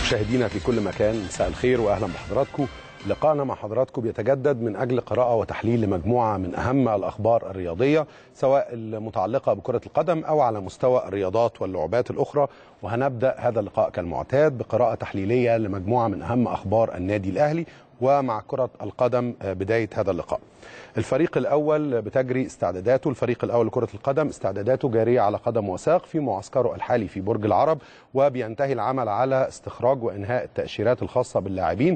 مشاهدينا في كل مكان مساء الخير واهلا بحضراتكم لقاءنا مع حضراتكم بيتجدد من اجل قراءه وتحليل لمجموعه من اهم الاخبار الرياضيه سواء المتعلقه بكره القدم او على مستوى الرياضات واللعبات الاخرى وهنبدا هذا اللقاء كالمعتاد بقراءه تحليليه لمجموعه من اهم اخبار النادي الاهلي ومع كره القدم بدايه هذا اللقاء. الفريق الاول بتجري استعداداته الفريق الاول لكره القدم استعداداته جاريه على قدم وساق في معسكره الحالي في برج العرب وبينتهي العمل على استخراج وانهاء التاشيرات الخاصه باللاعبين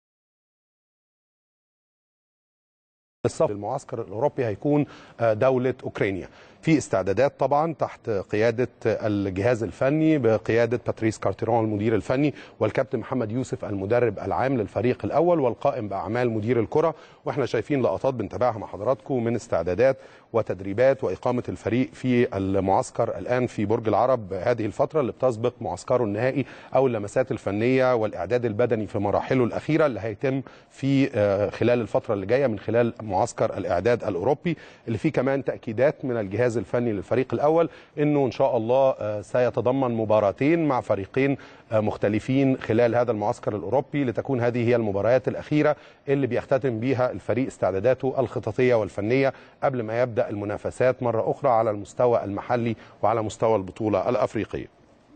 الصف المعسكر الاوروبي هيكون دوله اوكرانيا في استعدادات طبعا تحت قياده الجهاز الفني بقياده باتريس كارتيرون المدير الفني والكابتن محمد يوسف المدرب العام للفريق الاول والقائم باعمال مدير الكره واحنا شايفين لقطات بنتابعها مع حضراتكم من استعدادات وتدريبات واقامه الفريق في المعسكر الان في برج العرب هذه الفتره اللي بتسبق معسكره النهائي او اللمسات الفنيه والاعداد البدني في مراحله الاخيره اللي هيتم في خلال الفتره اللي جايه من خلال معسكر الاعداد الاوروبي اللي فيه كمان تاكيدات من الجهاز الفني للفريق الاول انه ان شاء الله سيتضمن مباراتين مع فريقين مختلفين خلال هذا المعسكر الاوروبي لتكون هذه هي المباريات الاخيره اللي بيختتم بيها الفريق استعداداته الخططيه والفنيه قبل ما يبدا المنافسات مره اخرى على المستوى المحلي وعلى مستوى البطوله الافريقيه.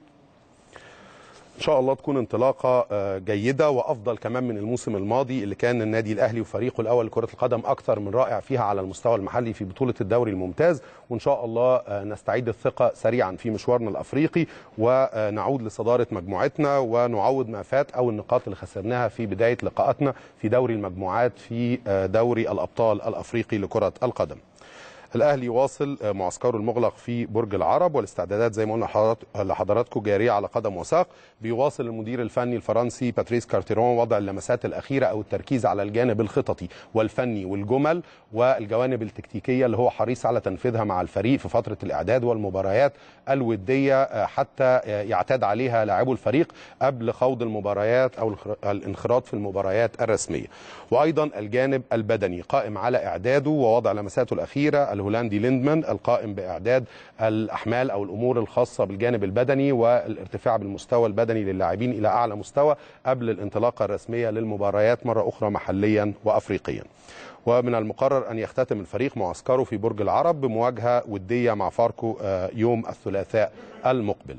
ان شاء الله تكون انطلاقه جيده وافضل كمان من الموسم الماضي اللي كان النادي الاهلي وفريقه الاول لكره القدم اكثر من رائع فيها على المستوى المحلي في بطوله الدوري الممتاز وان شاء الله نستعيد الثقه سريعا في مشوارنا الافريقي ونعود لصداره مجموعتنا ونعوض ما فات او النقاط اللي خسرناها في بدايه لقاءاتنا في دوري المجموعات في دوري الابطال الافريقي لكره القدم. الاهلي واصل معسكره المغلق في برج العرب والاستعدادات زي ما قلنا لحضراتكم جاريه على قدم وساق بيواصل المدير الفني الفرنسي باتريس كارتيرون وضع اللمسات الاخيره او التركيز على الجانب الخططي والفني والجمل والجوانب التكتيكيه اللي هو حريص على تنفيذها مع الفريق في فتره الاعداد والمباريات الوديه حتى يعتاد عليها لاعبو الفريق قبل خوض المباريات او الانخراط في المباريات الرسميه وايضا الجانب البدني قائم على اعداده ووضع لمساته الاخيره الهولندي ليندمان القائم باعداد الاحمال او الامور الخاصه بالجانب البدني والارتفاع بالمستوى البدني للاعبين الى اعلى مستوى قبل الانطلاقه الرسميه للمباريات مره اخرى محليا وافريقيا. ومن المقرر ان يختتم الفريق معسكره في برج العرب بمواجهه وديه مع فاركو يوم الثلاثاء المقبل.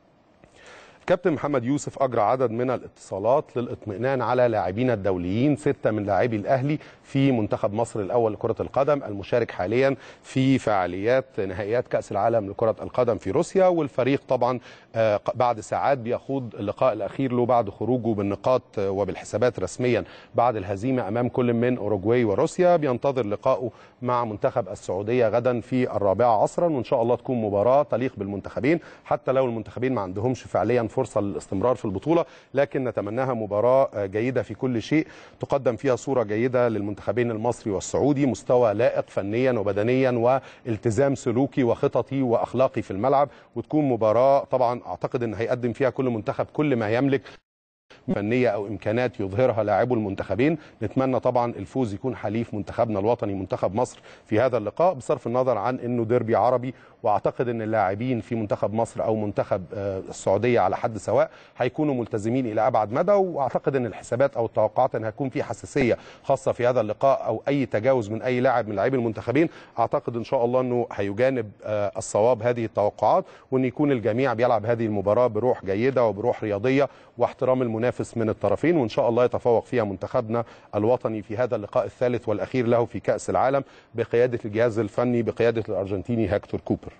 كابتن محمد يوسف اجرى عدد من الاتصالات للاطمئنان على لاعبين الدوليين سته من لاعبي الاهلي في منتخب مصر الاول لكره القدم المشارك حاليا في فعاليات نهائيات كاس العالم لكره القدم في روسيا والفريق طبعا بعد ساعات بيخوض اللقاء الاخير له بعد خروجه بالنقاط وبالحسابات رسميا بعد الهزيمه امام كل من اوروجواي وروسيا بينتظر لقائه مع منتخب السعوديه غدا في الرابعه عصرا وان شاء الله تكون مباراه تليق بالمنتخبين حتى لو المنتخبين ما عندهمش فعليا فرصه للاستمرار في البطوله لكن نتمناها مباراه جيده في كل شيء تقدم فيها صوره جيده للمنتخبين المصري والسعودي مستوى لائق فنيا وبدنيا والتزام سلوكي وخططي واخلاقي في الملعب وتكون مباراه طبعا اعتقد ان هيقدم فيها كل منتخب كل ما يملك فنيه او امكانات يظهرها لاعبو المنتخبين نتمنى طبعا الفوز يكون حليف منتخبنا الوطني منتخب مصر في هذا اللقاء بصرف النظر عن انه ديربي عربي واعتقد ان اللاعبين في منتخب مصر او منتخب السعوديه على حد سواء هيكونوا ملتزمين الى ابعد مدى واعتقد ان الحسابات او التوقعات ان هيكون في حساسيه خاصه في هذا اللقاء او اي تجاوز من اي لاعب من لاعبي المنتخبين اعتقد ان شاء الله انه هيجانب الصواب هذه التوقعات وان يكون الجميع بيلعب هذه المباراه بروح جيده وبروح رياضيه واحترام المنافس من الطرفين وان شاء الله يتفوق فيها منتخبنا الوطني في هذا اللقاء الثالث والاخير له في كاس العالم بقياده الجهاز الفني بقياده الارجنتيني هكتور كوبر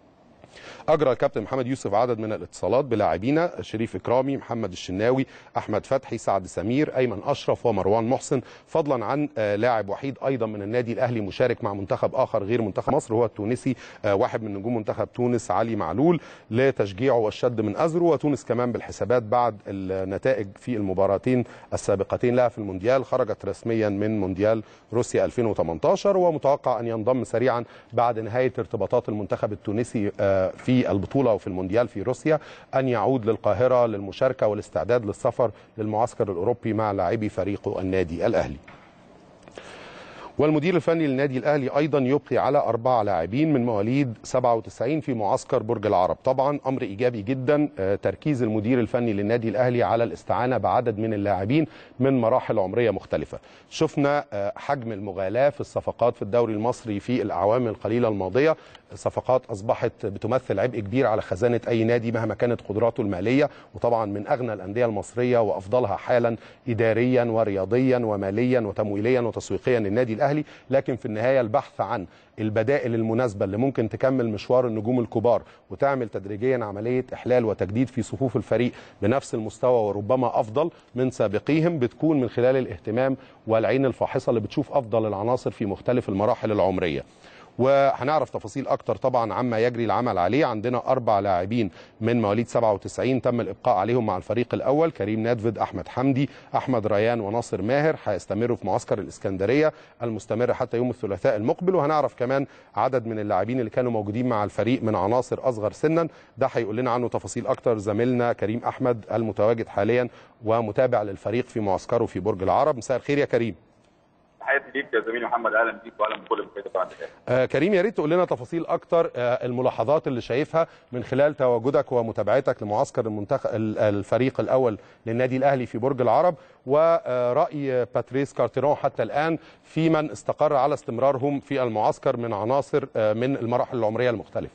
اجرى الكابتن محمد يوسف عدد من الاتصالات بلاعبينا شريف اكرامي محمد الشناوي احمد فتحي سعد سمير ايمن اشرف ومروان محسن فضلا عن لاعب وحيد ايضا من النادي الاهلي مشارك مع منتخب اخر غير منتخب مصر هو التونسي واحد من نجوم منتخب تونس علي معلول لتشجيعه والشد من ازره وتونس كمان بالحسابات بعد النتائج في المباراتين السابقتين لها في المونديال خرجت رسميا من مونديال روسيا 2018 ومتوقع ان ينضم سريعا بعد نهايه ارتباطات المنتخب التونسي في البطولة وفي المونديال في روسيا أن يعود للقاهرة للمشاركة والاستعداد للسفر للمعسكر الأوروبي مع لاعبي فريقه النادي الأهلي والمدير الفني للنادي الاهلي ايضا يبقي على اربع لاعبين من مواليد 97 في معسكر برج العرب طبعا امر ايجابي جدا تركيز المدير الفني للنادي الاهلي على الاستعانه بعدد من اللاعبين من مراحل عمريه مختلفه شفنا حجم المغالاه في الصفقات في الدوري المصري في الاعوام القليله الماضيه صفقات اصبحت بتمثل عبء كبير على خزانه اي نادي مهما كانت قدراته الماليه وطبعا من اغنى الانديه المصريه وافضلها حالا اداريا ورياضيا وماليا وتمويليا وتسويقيا للنادي الاهلي لكن في النهايه البحث عن البدائل المناسبه اللي ممكن تكمل مشوار النجوم الكبار وتعمل تدريجيا عمليه احلال وتجديد في صفوف الفريق بنفس المستوى وربما افضل من سابقيهم بتكون من خلال الاهتمام والعين الفاحصه اللي بتشوف افضل العناصر في مختلف المراحل العمريه. وهنعرف تفاصيل اكتر طبعا عما يجري العمل عليه عندنا اربع لاعبين من مواليد 97 تم الابقاء عليهم مع الفريق الاول كريم نادفيد احمد حمدي احمد ريان وناصر ماهر هيستمروا في معسكر الاسكندريه المستمر حتى يوم الثلاثاء المقبل وهنعرف كمان عدد من اللاعبين اللي كانوا موجودين مع الفريق من عناصر اصغر سنا ده هيقول لنا عنه تفاصيل اكتر زميلنا كريم احمد المتواجد حاليا ومتابع للفريق في معسكره في برج العرب مساء الخير يا كريم تحياتي ليك يا زميلي محمد اهلا بيك واهلا بكل المشاهدين بعد آه كريم يا ريت تقول لنا تفاصيل اكتر آه الملاحظات اللي شايفها من خلال تواجدك ومتابعتك لمعسكر المنتخب الفريق الاول للنادي الاهلي في برج العرب وراي باتريس كارتيرون حتى الان في من استقر على استمرارهم في المعسكر من عناصر آه من المراحل العمريه المختلفه.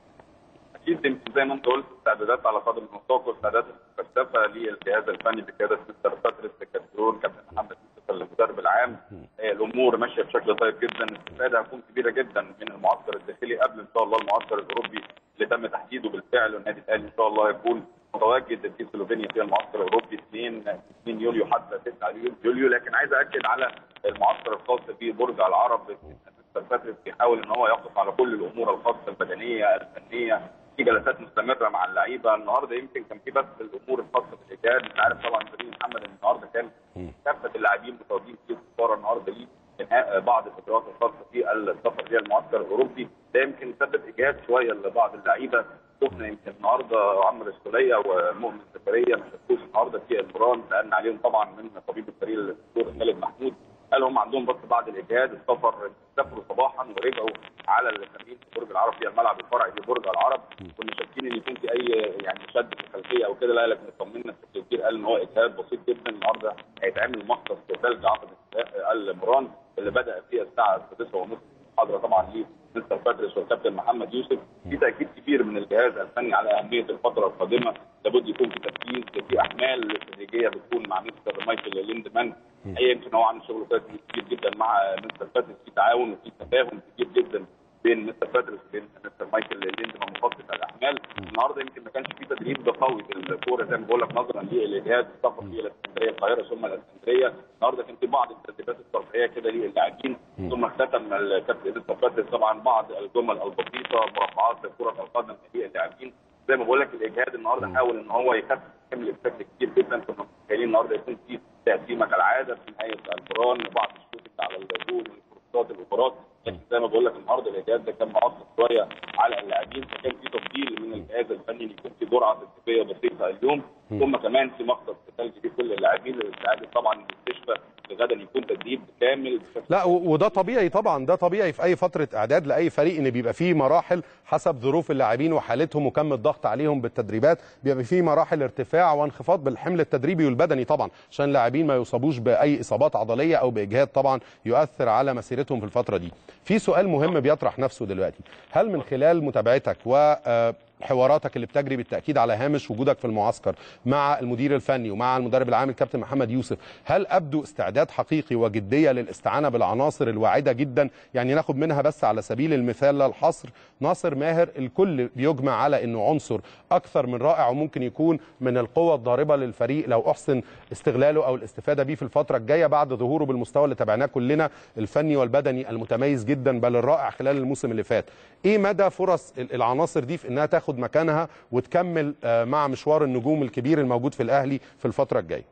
اكيد يمكن زي ما انت قلت استعدادات على قدر المستوى واستعدادات مكثفه للجهاز الفني بقياده مستر باتريس كارتيرون كابتن محمد المدرب العام الامور ماشيه بشكل طيب جدا الاستفاده هتكون كبيره جدا من المعسكر الداخلي قبل ان شاء الله المعسكر الاوروبي اللي تم تحديده بالفعل والنادي الاهلي ان شاء الله يكون متواجد في سلوفينيا في المعسكر الاوروبي 2 2 يوليو حتى 9 يوليو لكن عايز اكد على المعسكر الخاص ببرج العرب مستر باتريس بيحاول ان هو يقف على كل الامور الخاصه البدنيه الفنيه في جلسات مستمره مع اللعيبه النهارده يمكن كان في بس الامور الخاصه بالاجهاد انت عارف طبعا فريق محمد النهارده كان كافه اللاعبين متواجدين في السفاره النهارده ليه انهاء بعض الفترات الخاصه في السفر للمعسكر الاوروبي ده يمكن سبب اجهاد شويه لبعض اللعيبه شفنا يمكن النهارده عمرو السوليه ومؤمن زكريا ما شافوش النهارده في المران سالنا عليهم طبعا من طبيب الفريق الدكتور خالد محمود قال هم عندهم بس بعض الاجهاد السفر سافروا صباحا ورجعوا على التمرين في برج العرب في الملعب الفرعي في برج العرب كنا شاكين ان يكون في اي يعني شد في الخلفيه او كده لا لكن اطمنا بشكل كبير قال ان هو اجهاد بسيط جدا النهارده هيتعمل مختص ثلج عقد المران اللي بدا فيها الساعه 6 ونص محاضره طبعا ليه مستر باتريس والكابتن محمد يوسف في تاكيد كبير من الجهاز الفني على اهميه الفتره القادمه لابد يكون في تركيز في احمال استراتيجيه بتكون مع مستر مايكل ليندمان هي يمكن هو عامل شغل كبير جدا مع مستر باتريس في تعاون وفي تفاهم كبير جدا بين مستر باتريس وبين مستر مايكل ليندمان مخطط الاحمال النهارده يمكن ما كانش في تدريب قوي في الكوره زي ما بقول لك نظرا للاجهاد السفر الى الاسكندريه القاهره ثم الاسكندريه النهارده كان في بعض التدريبات الترفيهيه كده للاعبين ثم اختتم الكابتن مستر باتريس طبعا بعض الجمل البسيطه مربعات كره القدم للاعبين زي ما بقول لك الاجهاد النهارده حاول ان هو يخفف الحمل بشكل كبير جدا كنا متخيلين النهارده يكون في تقسيمه كالعاده في نهايه القران بعض الشوط على الجول والكورسات الاوفرات لكن زي ما بقول لك النهارده الاجهاد ده كان معصب شويه على اللاعبين فكان في تفضيل من الجهاز الفني ان يكون في جرعه تدريبيه بسيطه اليوم ثم كمان في مختص ثلج لكل اللاعبين للاستعداد طبعا للاستشفاء غدا يكون تدريب كامل لا وده طبيعي طبعا ده طبيعي في اي فتره اعداد لاي فريق ان بيبقى فيه مراحل حسب ظروف اللاعبين وحالتهم وكم الضغط عليهم بالتدريبات بيبقى فيه مراحل ارتفاع وانخفاض بالحمل التدريبي والبدني طبعا عشان اللاعبين ما يصابوش باي اصابات عضليه او باجهاد طبعا يؤثر على مسيرتهم في الفتره دي في سؤال مهم بيطرح نفسه دلوقتي هل من خلال متابعتك و حواراتك اللي بتجري بالتاكيد على هامش وجودك في المعسكر مع المدير الفني ومع المدرب العام الكابتن محمد يوسف هل ابدو استعداد حقيقي وجديه للاستعانه بالعناصر الواعده جدا يعني ناخد منها بس على سبيل المثال للحصر ناصر ماهر الكل بيجمع على انه عنصر اكثر من رائع وممكن يكون من القوه الضاربه للفريق لو احسن استغلاله او الاستفاده بيه في الفتره الجايه بعد ظهوره بالمستوى اللي تابعناه كلنا الفني والبدني المتميز جدا بل الرائع خلال الموسم اللي فات ايه مدى فرص العناصر دي في انها تاخد مكانها وتكمل مع مشوار النجوم الكبير الموجود في الاهلي في الفتره الجايه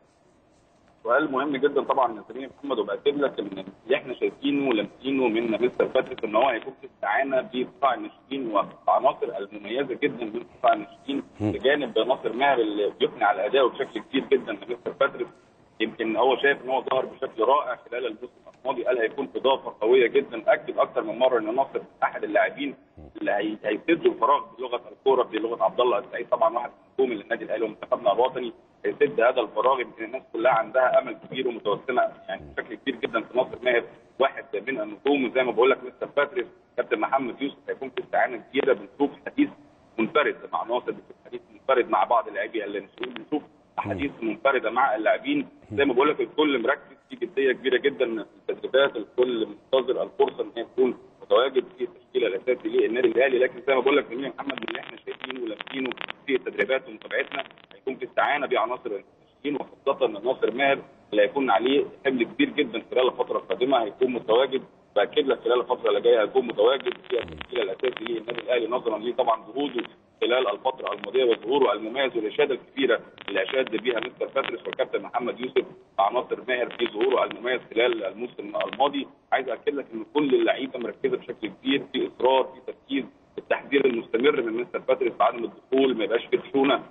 سؤال مهم جدا طبعا يا زميلي محمد وباكد لك ان اللي احنا شايفينه ولامسينه من مستر باتريس ان هو هيكون في استعانه بقطاع الناشئين والعناصر المميزه جدا من قطاع الناشئين بجانب ناصر ماهر اللي بيقنع على ادائه بشكل كبير جدا من مستر باتريس يمكن هو شايف ان هو ظهر بشكل رائع خلال الموسم الماضي قال هيكون اضافه قويه جدا اكد اكثر من مره ان ناصر احد اللاعبين اللي هي- هيسدوا الفراغ بلغه الكوره بلغه عبد الله السعيد طبعا واحد من نجوم النادي الاهلي ومنتخبنا الوطني هيسد هذا الفراغ يمكن الناس كلها عندها امل كبير ومتوسمه يعني بشكل كبير جدا في ناصر ماهر واحد من النجوم وزي ما بقول لك مستر باتريس كابتن محمد يوسف هيكون في استعانه كبيره بنشوف حديث منفرد مع ناصر بنشوف حديث منفرد مع بعض اللاعبين اللي بنشوف احاديث منفرده مع اللاعبين زي ما بقول لك الكل مركز في جديه كبيره جدا في التدريبات الكل منتظر الفرصه ان هي تكون متواجد في التشكيله الاساسي للنادي الاهلي لكن زي ما بقول لك زميلي محمد من اللي احنا شايفينه ولامسينه في التدريبات ومتابعتنا هيكون في استعانه بعناصر الناشئين وخاصه ان ناصر ماهر اللي هيكون عليه حمل كبير جدا خلال الفتره القادمه هيكون متواجد باكد لك خلال الفتره اللي جايه هيكون متواجد في التشكيله الاساسي للنادي الاهلي نظرا ليه طبعا جهوده خلال الفتره الماضيه وظهوره المميز والاشاده الكبيره اللي اشاد بها مستر باتريس والكابتن محمد يوسف مع ناصر ماهر في ظهوره المميز خلال الموسم الماضي عايز اكد لك ان كل اللعيبه مركزه بشكل كبير في اصرار في تركيز التحذير المستمر من مستر باتريس بعدم الدخول ما يبقاش في خشونه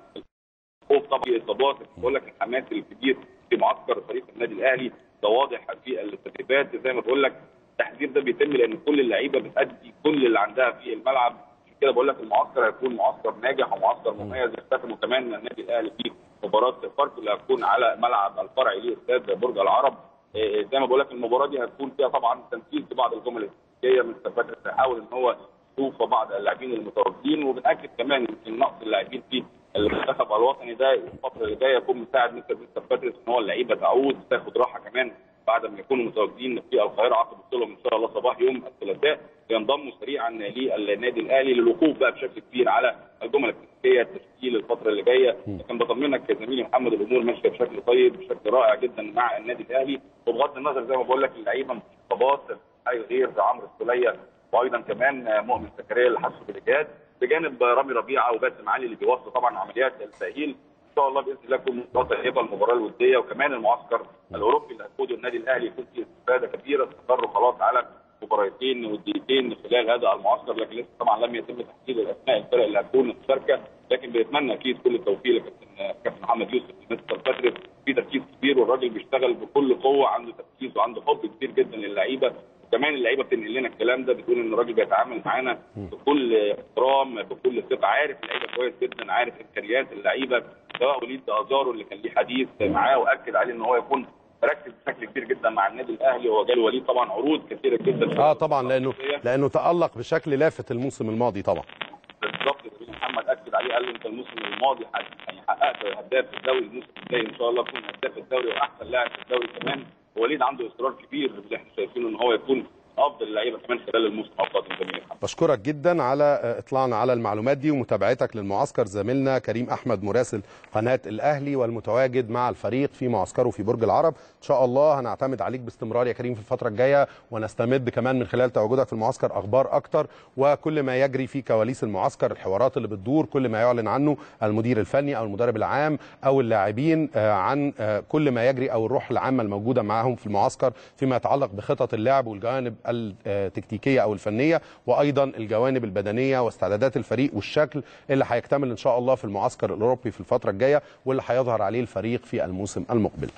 خوف طبعا في اصابات بقول لك الحماس الكبير في معسكر فريق النادي الاهلي ده واضح في التدريبات زي ما بقول لك التحذير ده بيتم لان كل اللعيبه بتادي كل اللي عندها في الملعب عشان كده بقول لك المعسكر هيكون معسكر ناجح ومعسكر مميز يختتم كمان النادي الاهلي في مباراه فاركو اللي هتكون على ملعب الفرعي لاستاد برج العرب إيه زي ما بقول لك المباراه دي هتكون فيها طبعا تنفيذ لبعض الجمل التكتيكيه من باتريس هيحاول ان هو يشوف بعض اللاعبين المتواجدين وبناكد كمان يمكن نقص اللاعبين في المنتخب الوطني ده الفتره اللي جايه يكون مساعد مستر مستر باتريس ان هو اللعيبه تعود تاخد راحه كمان بعد ما يكونوا متواجدين في القاهره عقب وصولهم ان شاء الله صباح يوم الثلاثاء ينضموا سريعا للنادي الاهلي للوقوف بقى بشكل كبير على الجمل التكتيكيه التشكيل الفتره اللي جايه لكن بطمنك يا زميلي محمد الامور ماشيه بشكل طيب بشكل رائع جدا مع النادي الاهلي وبغض النظر زي ما بقول لك اللعيبه مش اصابات اي غير عمرو السوليه وايضا كمان مؤمن زكريا اللي حسوا بالاجهاد بجانب رامي ربيعه وباسم علي اللي بيوصلوا طبعا عمليات التاهيل ان شاء الله باذن الله تكون مباراه طيبه المباراه الوديه وكمان المعسكر الاوروبي اللي هتقوده النادي الاهلي يكون فيه استفاده كبيره استقروا خلاص على مباراتين وديتين خلال هذا المعسكر لكن لسه طبعا لم يتم تحديد الاسماء الفرق اللي هتكون مشاركه لكن بنتمنى اكيد كل التوفيق لكابتن كابتن محمد يوسف مستر باتريس في تركيز كبير والراجل بيشتغل بكل قوه عنده تركيز وعنده حب كبير جدا للعيبه وكمان اللعيبه بتنقل لنا الكلام ده بتقول ان الراجل بيتعامل معانا بكل احترام بكل ثقه عارف اللعيبه كويس جدا عارف امكانيات اللعيبه سواء وليد ازارو اللي كان ليه حديث معاه واكد عليه ان هو يكون مركز بشكل كبير جدا مع النادي الاهلي وهو جاله وليد طبعا عروض كثيره جدا اه طبعا لانه لانه تالق بشكل لافت الموسم الماضي طبعا بالظبط زميلي محمد اكد عليه قال له انت الموسم الماضي يعني حققت هداف الدوري الموسم الجاي ان شاء الله تكون هداف الدوري واحسن لاعب في الدوري كمان وليد عنده اصرار كبير اللي احنا شايفينه ان هو يكون افضل اللعيبه كمان خلال الموسم القادم زميلي محمد بشكرك جدا على اطلاعنا على المعلومات دي ومتابعتك للمعسكر زميلنا كريم احمد مراسل قناه الاهلي والمتواجد مع الفريق في معسكره في برج العرب ان شاء الله هنعتمد عليك باستمرار يا كريم في الفتره الجايه ونستمد كمان من خلال تواجدك في المعسكر اخبار اكتر وكل ما يجري في كواليس المعسكر الحوارات اللي بتدور كل ما يعلن عنه المدير الفني او المدرب العام او اللاعبين عن كل ما يجري او الروح العامه الموجوده معاهم في المعسكر فيما يتعلق بخطط اللعب والجوانب التكتيكيه او الفنيه وايضا الجوانب البدنيه واستعدادات الفريق والشكل اللي هيكتمل ان شاء الله في المعسكر الاوروبي في الفتره الجايه واللي هيظهر عليه الفريق في الموسم المقبل.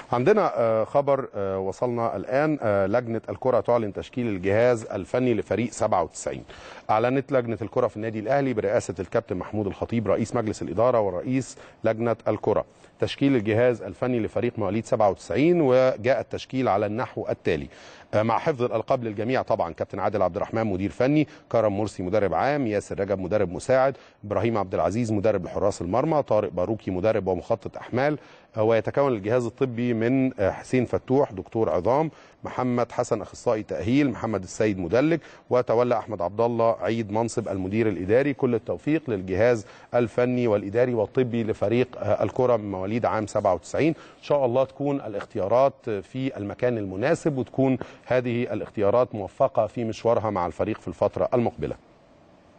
عندنا خبر وصلنا الان لجنه الكره تعلن تشكيل الجهاز الفني لفريق 97 اعلنت لجنه الكره في النادي الاهلي برئاسه الكابتن محمود الخطيب رئيس مجلس الاداره ورئيس لجنه الكره تشكيل الجهاز الفني لفريق مواليد 97 وجاء التشكيل على النحو التالي مع حفظ الالقاب للجميع طبعا كابتن عادل عبد الرحمن مدير فني كرم مرسي مدرب عام ياسر رجب مدرب مساعد ابراهيم عبد العزيز مدرب لحراس المرمى طارق باروكي مدرب ومخطط احمال ويتكون الجهاز الطبي من حسين فتوح دكتور عظام محمد حسن اخصائي تاهيل محمد السيد مدلك وتولى احمد عبد الله عيد منصب المدير الاداري كل التوفيق للجهاز الفني والاداري والطبي لفريق الكره من مواليد عام 97 ان شاء الله تكون الاختيارات في المكان المناسب وتكون هذه الاختيارات موفقه في مشوارها مع الفريق في الفتره المقبله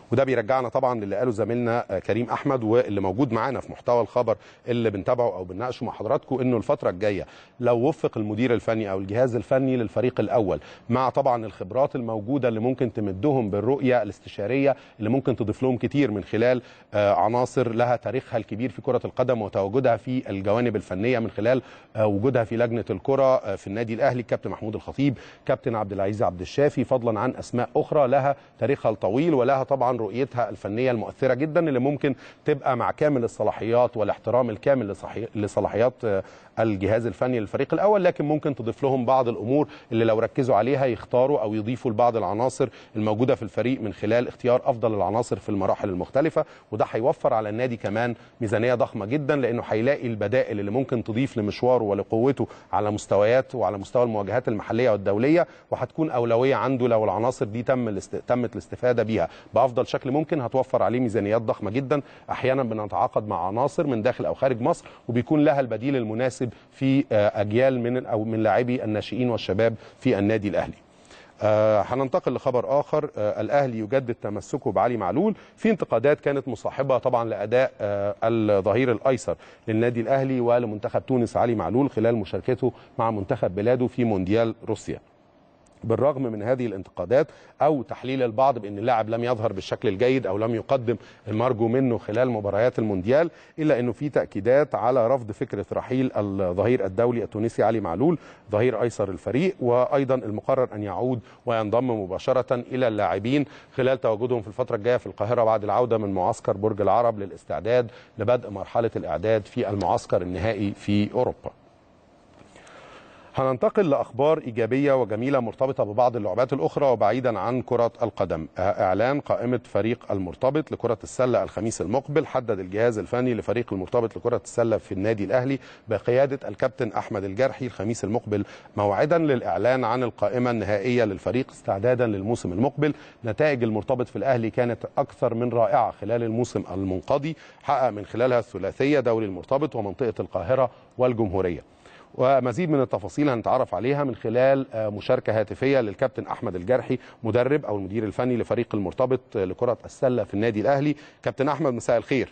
وده بيرجعنا طبعا للي قاله زميلنا آه، كريم احمد واللي موجود معانا في محتوى الخبر اللي بنتابعه او بنناقشه مع حضراتكم انه الفتره الجايه لو وفق المدير الفني او الجهاز الفني للفريق الاول مع طبعا الخبرات الموجوده اللي ممكن تمدهم بالرؤيه الاستشاريه اللي ممكن تضيف لهم كتير من خلال آه، عناصر لها تاريخها الكبير في كره القدم وتواجدها في الجوانب الفنيه من خلال آه، وجودها في لجنه الكره آه، في النادي الاهلي الكابتن محمود الخطيب كابتن عبد العزيز عبد الشافي فضلا عن اسماء اخرى لها تاريخها الطويل ولها طبعا رؤيتها الفنيه المؤثره جدا اللي ممكن تبقى مع كامل الصلاحيات والاحترام الكامل لصحي- لصلاحيات آه، الجهاز الفني للفريق الاول لكن ممكن تضيف لهم بعض الامور اللي لو ركزوا عليها يختاروا او يضيفوا لبعض العناصر الموجوده في الفريق من خلال اختيار افضل العناصر في المراحل المختلفه وده هيوفر على النادي كمان ميزانيه ضخمه جدا لانه هيلاقي البدائل اللي ممكن تضيف لمشواره ولقوته على مستويات وعلى مستوى المواجهات المحليه والدوليه وهتكون اولويه عنده لو العناصر دي تم الاست... تمت الاستفاده بيها بافضل شكل ممكن هتوفر عليه ميزانيات ضخمه جدا احيانا بنتعاقد مع عناصر من داخل او خارج مصر وبيكون لها البديل المناسب في آه، اجيال من او من لاعبي الناشئين والشباب في النادي الاهلي آه، هننتقل لخبر اخر آه، الاهلي يجدد تمسكه بعلي معلول في انتقادات كانت مصاحبه طبعا لاداء آه، الظهير الايسر للنادي الاهلي ولمنتخب تونس علي معلول خلال مشاركته مع منتخب بلاده في مونديال روسيا بالرغم من هذه الانتقادات او تحليل البعض بان اللاعب لم يظهر بالشكل الجيد او لم يقدم المرجو منه خلال مباريات المونديال الا انه في تاكيدات على رفض فكره رحيل الظهير الدولي التونسي علي معلول ظهير ايسر الفريق وايضا المقرر ان يعود وينضم مباشره الى اللاعبين خلال تواجدهم في الفتره الجايه في القاهره بعد العوده من معسكر برج العرب للاستعداد لبدء مرحله الاعداد في المعسكر النهائي في اوروبا هننتقل لاخبار ايجابيه وجميله مرتبطه ببعض اللعبات الاخرى وبعيدا عن كره القدم اعلان قائمه فريق المرتبط لكره السله الخميس المقبل حدد الجهاز الفني لفريق المرتبط لكره السله في النادي الاهلي بقياده الكابتن احمد الجرحي الخميس المقبل موعدا للاعلان عن القائمه النهائيه للفريق استعدادا للموسم المقبل نتائج المرتبط في الاهلي كانت اكثر من رائعه خلال الموسم المنقضي حقق من خلالها الثلاثيه دوري المرتبط ومنطقه القاهره والجمهوريه ومزيد من التفاصيل هنتعرف عليها من خلال مشاركة هاتفية للكابتن أحمد الجرحي مدرب أو المدير الفني لفريق المرتبط لكرة السلة في النادي الأهلي كابتن أحمد مساء الخير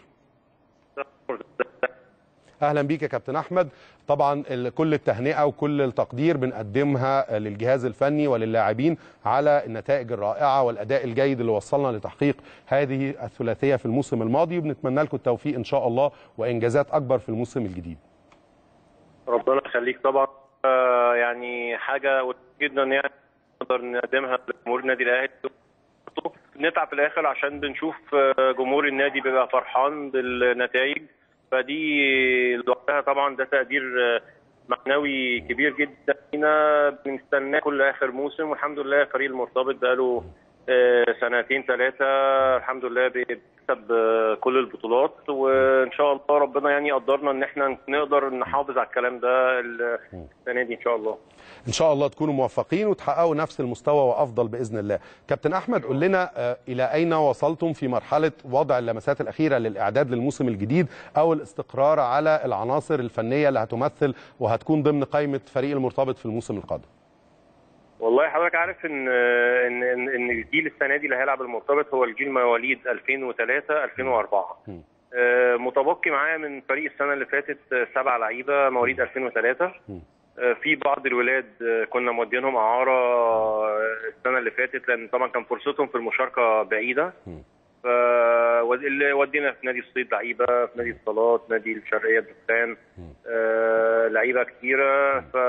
اهلا بيك يا كابتن احمد طبعا كل التهنئه وكل التقدير بنقدمها للجهاز الفني وللاعبين على النتائج الرائعه والاداء الجيد اللي وصلنا لتحقيق هذه الثلاثيه في الموسم الماضي وبنتمنى لكم التوفيق ان شاء الله وانجازات اكبر في الموسم الجديد ربنا يخليك طبعا آه يعني حاجه جدا يعني نقدر نقدمها لجمهور النادي الاهلي نتعب في الاخر عشان بنشوف جمهور النادي بيبقى فرحان بالنتائج فدي لوحدها طبعا ده تقدير معنوي كبير جدا لينا بنستناه كل اخر موسم والحمد لله فريق المرتبط بقاله سنتين ثلاثة الحمد لله بيكسب كل البطولات وإن شاء الله ربنا يعني قدرنا إن إحنا نقدر نحافظ على الكلام ده السنة دي إن شاء الله. إن شاء الله تكونوا موفقين وتحققوا نفس المستوى وأفضل بإذن الله. كابتن أحمد قول لنا إلى أين وصلتم في مرحلة وضع اللمسات الأخيرة للإعداد للموسم الجديد أو الاستقرار على العناصر الفنية اللي هتمثل وهتكون ضمن قائمة فريق المرتبط في الموسم القادم. والله حضرتك عارف ان ان ان الجيل السنه دي اللي هيلعب المرتبط هو الجيل مواليد 2003 2004 آه متبقي معايا من فريق السنه اللي فاتت سبع لعيبه مواليد 2003 آه في بعض الولاد كنا مودينهم اعاره السنه اللي فاتت لان طبعا كان فرصتهم في المشاركه بعيده ف اللي ودينا في نادي الصيد لعيبه في نادي الصالات نادي الشرقيه الدخان آه لعيبه كتيره ف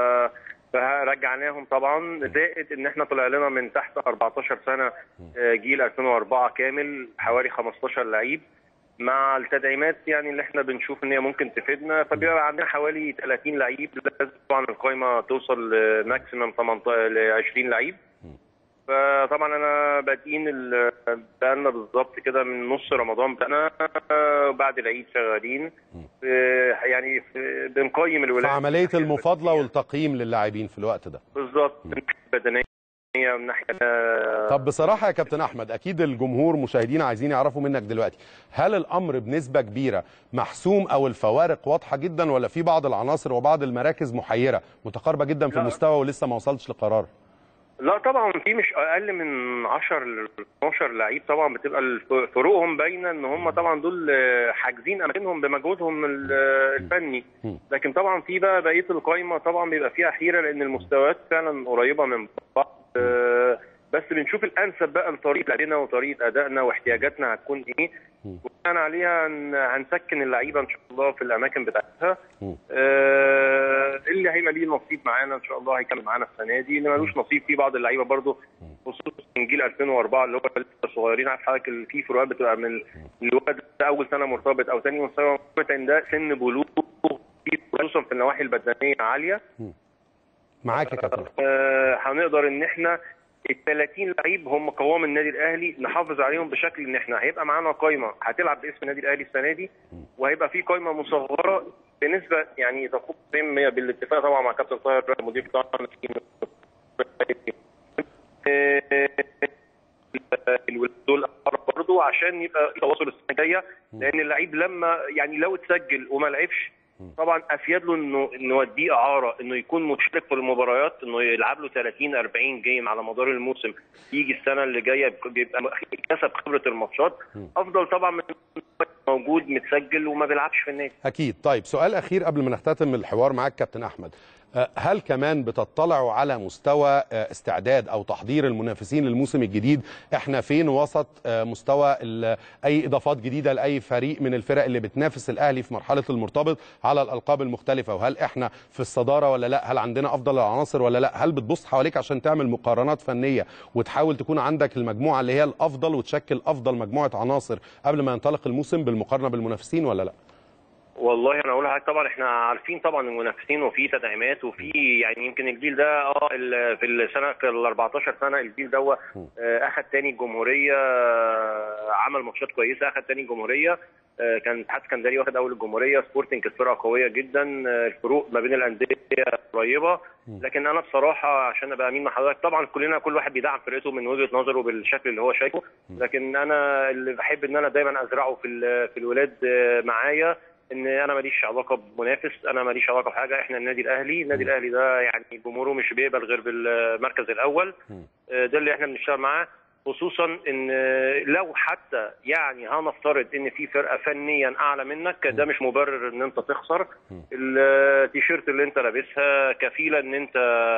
فرجعناهم طبعا زائد ان احنا طلع لنا من تحت 14 سنه جيل 2004 كامل حوالي 15 لعيب مع التدعيمات يعني اللي احنا بنشوف ان هي ممكن تفيدنا فبيبقى عندنا حوالي 30 لعيب لازم طبعا القائمه توصل لماكسيمم 18 ل 20 لعيب فطبعا انا بادئين بقالنا بالظبط كده من نص رمضان بقى بعد العيد شغالين يعني بنقيم الولاد في عمليه المفاضله والتقييم للاعبين في الوقت ده بالظبط من ناحيه بدنيه من ناحيه طب بصراحه يا كابتن احمد اكيد الجمهور مشاهدينا عايزين يعرفوا منك دلوقتي هل الامر بنسبه كبيره محسوم او الفوارق واضحه جدا ولا في بعض العناصر وبعض المراكز محيره متقاربه جدا في المستوى ولسه ما وصلتش لقرار لا طبعا في مش اقل من 10 ل 12 لعيب طبعا بتبقى الف- فروقهم باينه ان هم طبعا دول آه، حاجزين اماكنهم بمجهودهم ال- آه، الفني مم. لكن طبعا في بقى بقيه القايمه طبعا بيبقى فيها حيره لان المستويات فعلا قريبه من بعض آه، بس بنشوف الانسب بقى لطريقه لعبنا وطريقه ادائنا واحتياجاتنا هتكون ايه مم. وبناء عليها هن- هنسكن اللعيبه ان شاء الله في الاماكن بتاعتها مم. آه، اللي هيبقى ليه نصيب معانا ان شاء الله هيكمل معانا السنه دي اللي ملوش نصيب في بعض اللعيبه برضو خصوصا من جيل 2004 اللي هو لسه صغيرين عارف حضرتك ال- في فروقات بتبقى من الولد ده اول سنه مرتبط او ثاني سنه مرتبط ان ده سن بلوغ في خصوصا في النواحي البدنيه عاليه معاك يا كابتن آه، هنقدر ان احنا ال 30 لعيب هم قوام النادي الاهلي نحافظ عليهم بشكل ان احنا هيبقى معانا قايمه هتلعب باسم النادي الاهلي السنه دي وهيبقى في قايمه مصغره بنسبه يعني تقوم 100 بالاتفاق طبعا مع كابتن طاهر المدير بتاعنا الولاد دول برضه عشان يبقى في تواصل السنه الجايه لان اللعيب لما يعني لو اتسجل وما لعبش طبعا افيد له انه نوديه اعاره انه يكون مشارك في المباريات انه يلعب له 30 40 جيم على مدار الموسم يجي السنه اللي جايه بيبقى كسب خبره الماتشات افضل طبعا من موجود متسجل وما بيلعبش في النادي اكيد طيب سؤال اخير قبل ما نختتم الحوار معاك كابتن احمد أه، هل كمان بتطلعوا على مستوى أه، استعداد او تحضير المنافسين للموسم الجديد احنا فين وسط أه، مستوى ال- اي اضافات جديده لاي فريق من الفرق اللي بتنافس الاهلي في مرحله المرتبط على الالقاب المختلفه وهل احنا في الصداره ولا لا هل عندنا افضل العناصر ولا لا هل بتبص حواليك عشان تعمل مقارنات فنيه وتحاول تكون عندك المجموعه اللي هي الافضل وتشكل افضل مجموعه عناصر قبل ما ينطلق الموسم بالمقارنه بالمنافسين ولا لا والله انا اقول لحضرتك طبعا احنا عارفين طبعا المنافسين وفي تدعيمات وفي يعني يمكن الجيل ده اه ال- في السنه في ال 14 سنه الجيل ده آه، اخذ تاني الجمهوريه آه، عمل ماتشات كويسه اخذ تاني الجمهوريه آه، كان اتحاد اسكندريه واخد اول الجمهوريه سبورتنج كانت فرقه قويه جدا آه، الفروق ما بين الانديه قريبه لكن انا بصراحه عشان ابقى امين مع حضرتك طبعا كلنا كل واحد بيدعم فرقته من وجهه نظره بالشكل اللي هو شايفه لكن انا اللي بحب ان انا دايما ازرعه في ال- في الولاد آه، معايا ان انا ماليش علاقه بمنافس انا ماليش علاقه بحاجه احنا النادي الاهلي النادي الاهلي ده يعني جمهوره مش بيقبل غير بالمركز الاول آه، ده اللي احنا بنشتغل معاه خصوصا ان آه، لو حتى يعني هنفترض ان في فرقه فنيا اعلى منك ده مش مبرر ان انت تخسر التيشيرت اللي انت لابسها كفيله ان انت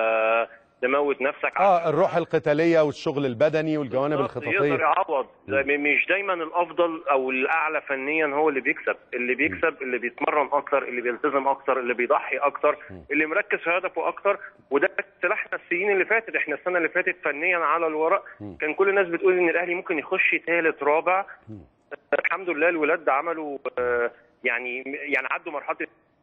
تموت نفسك اه الروح القتاليه والشغل البدني والجوانب بالظبط، يقدر الخططيه يعوض ده م- مش دايما الافضل او الاعلى فنيا هو اللي بيكسب اللي بيكسب اللي بيتمرن اكتر اللي بيلتزم اكتر اللي بيضحي اكتر اللي مركز في هدفه اكتر وده سلاحنا السنين اللي فاتت احنا السنه اللي فاتت فنيا على الورق كان كل الناس بتقول ان الاهلي ممكن يخش ثالث رابع الحمد لله الولاد عملوا آه، يعني يعني عدوا مرحله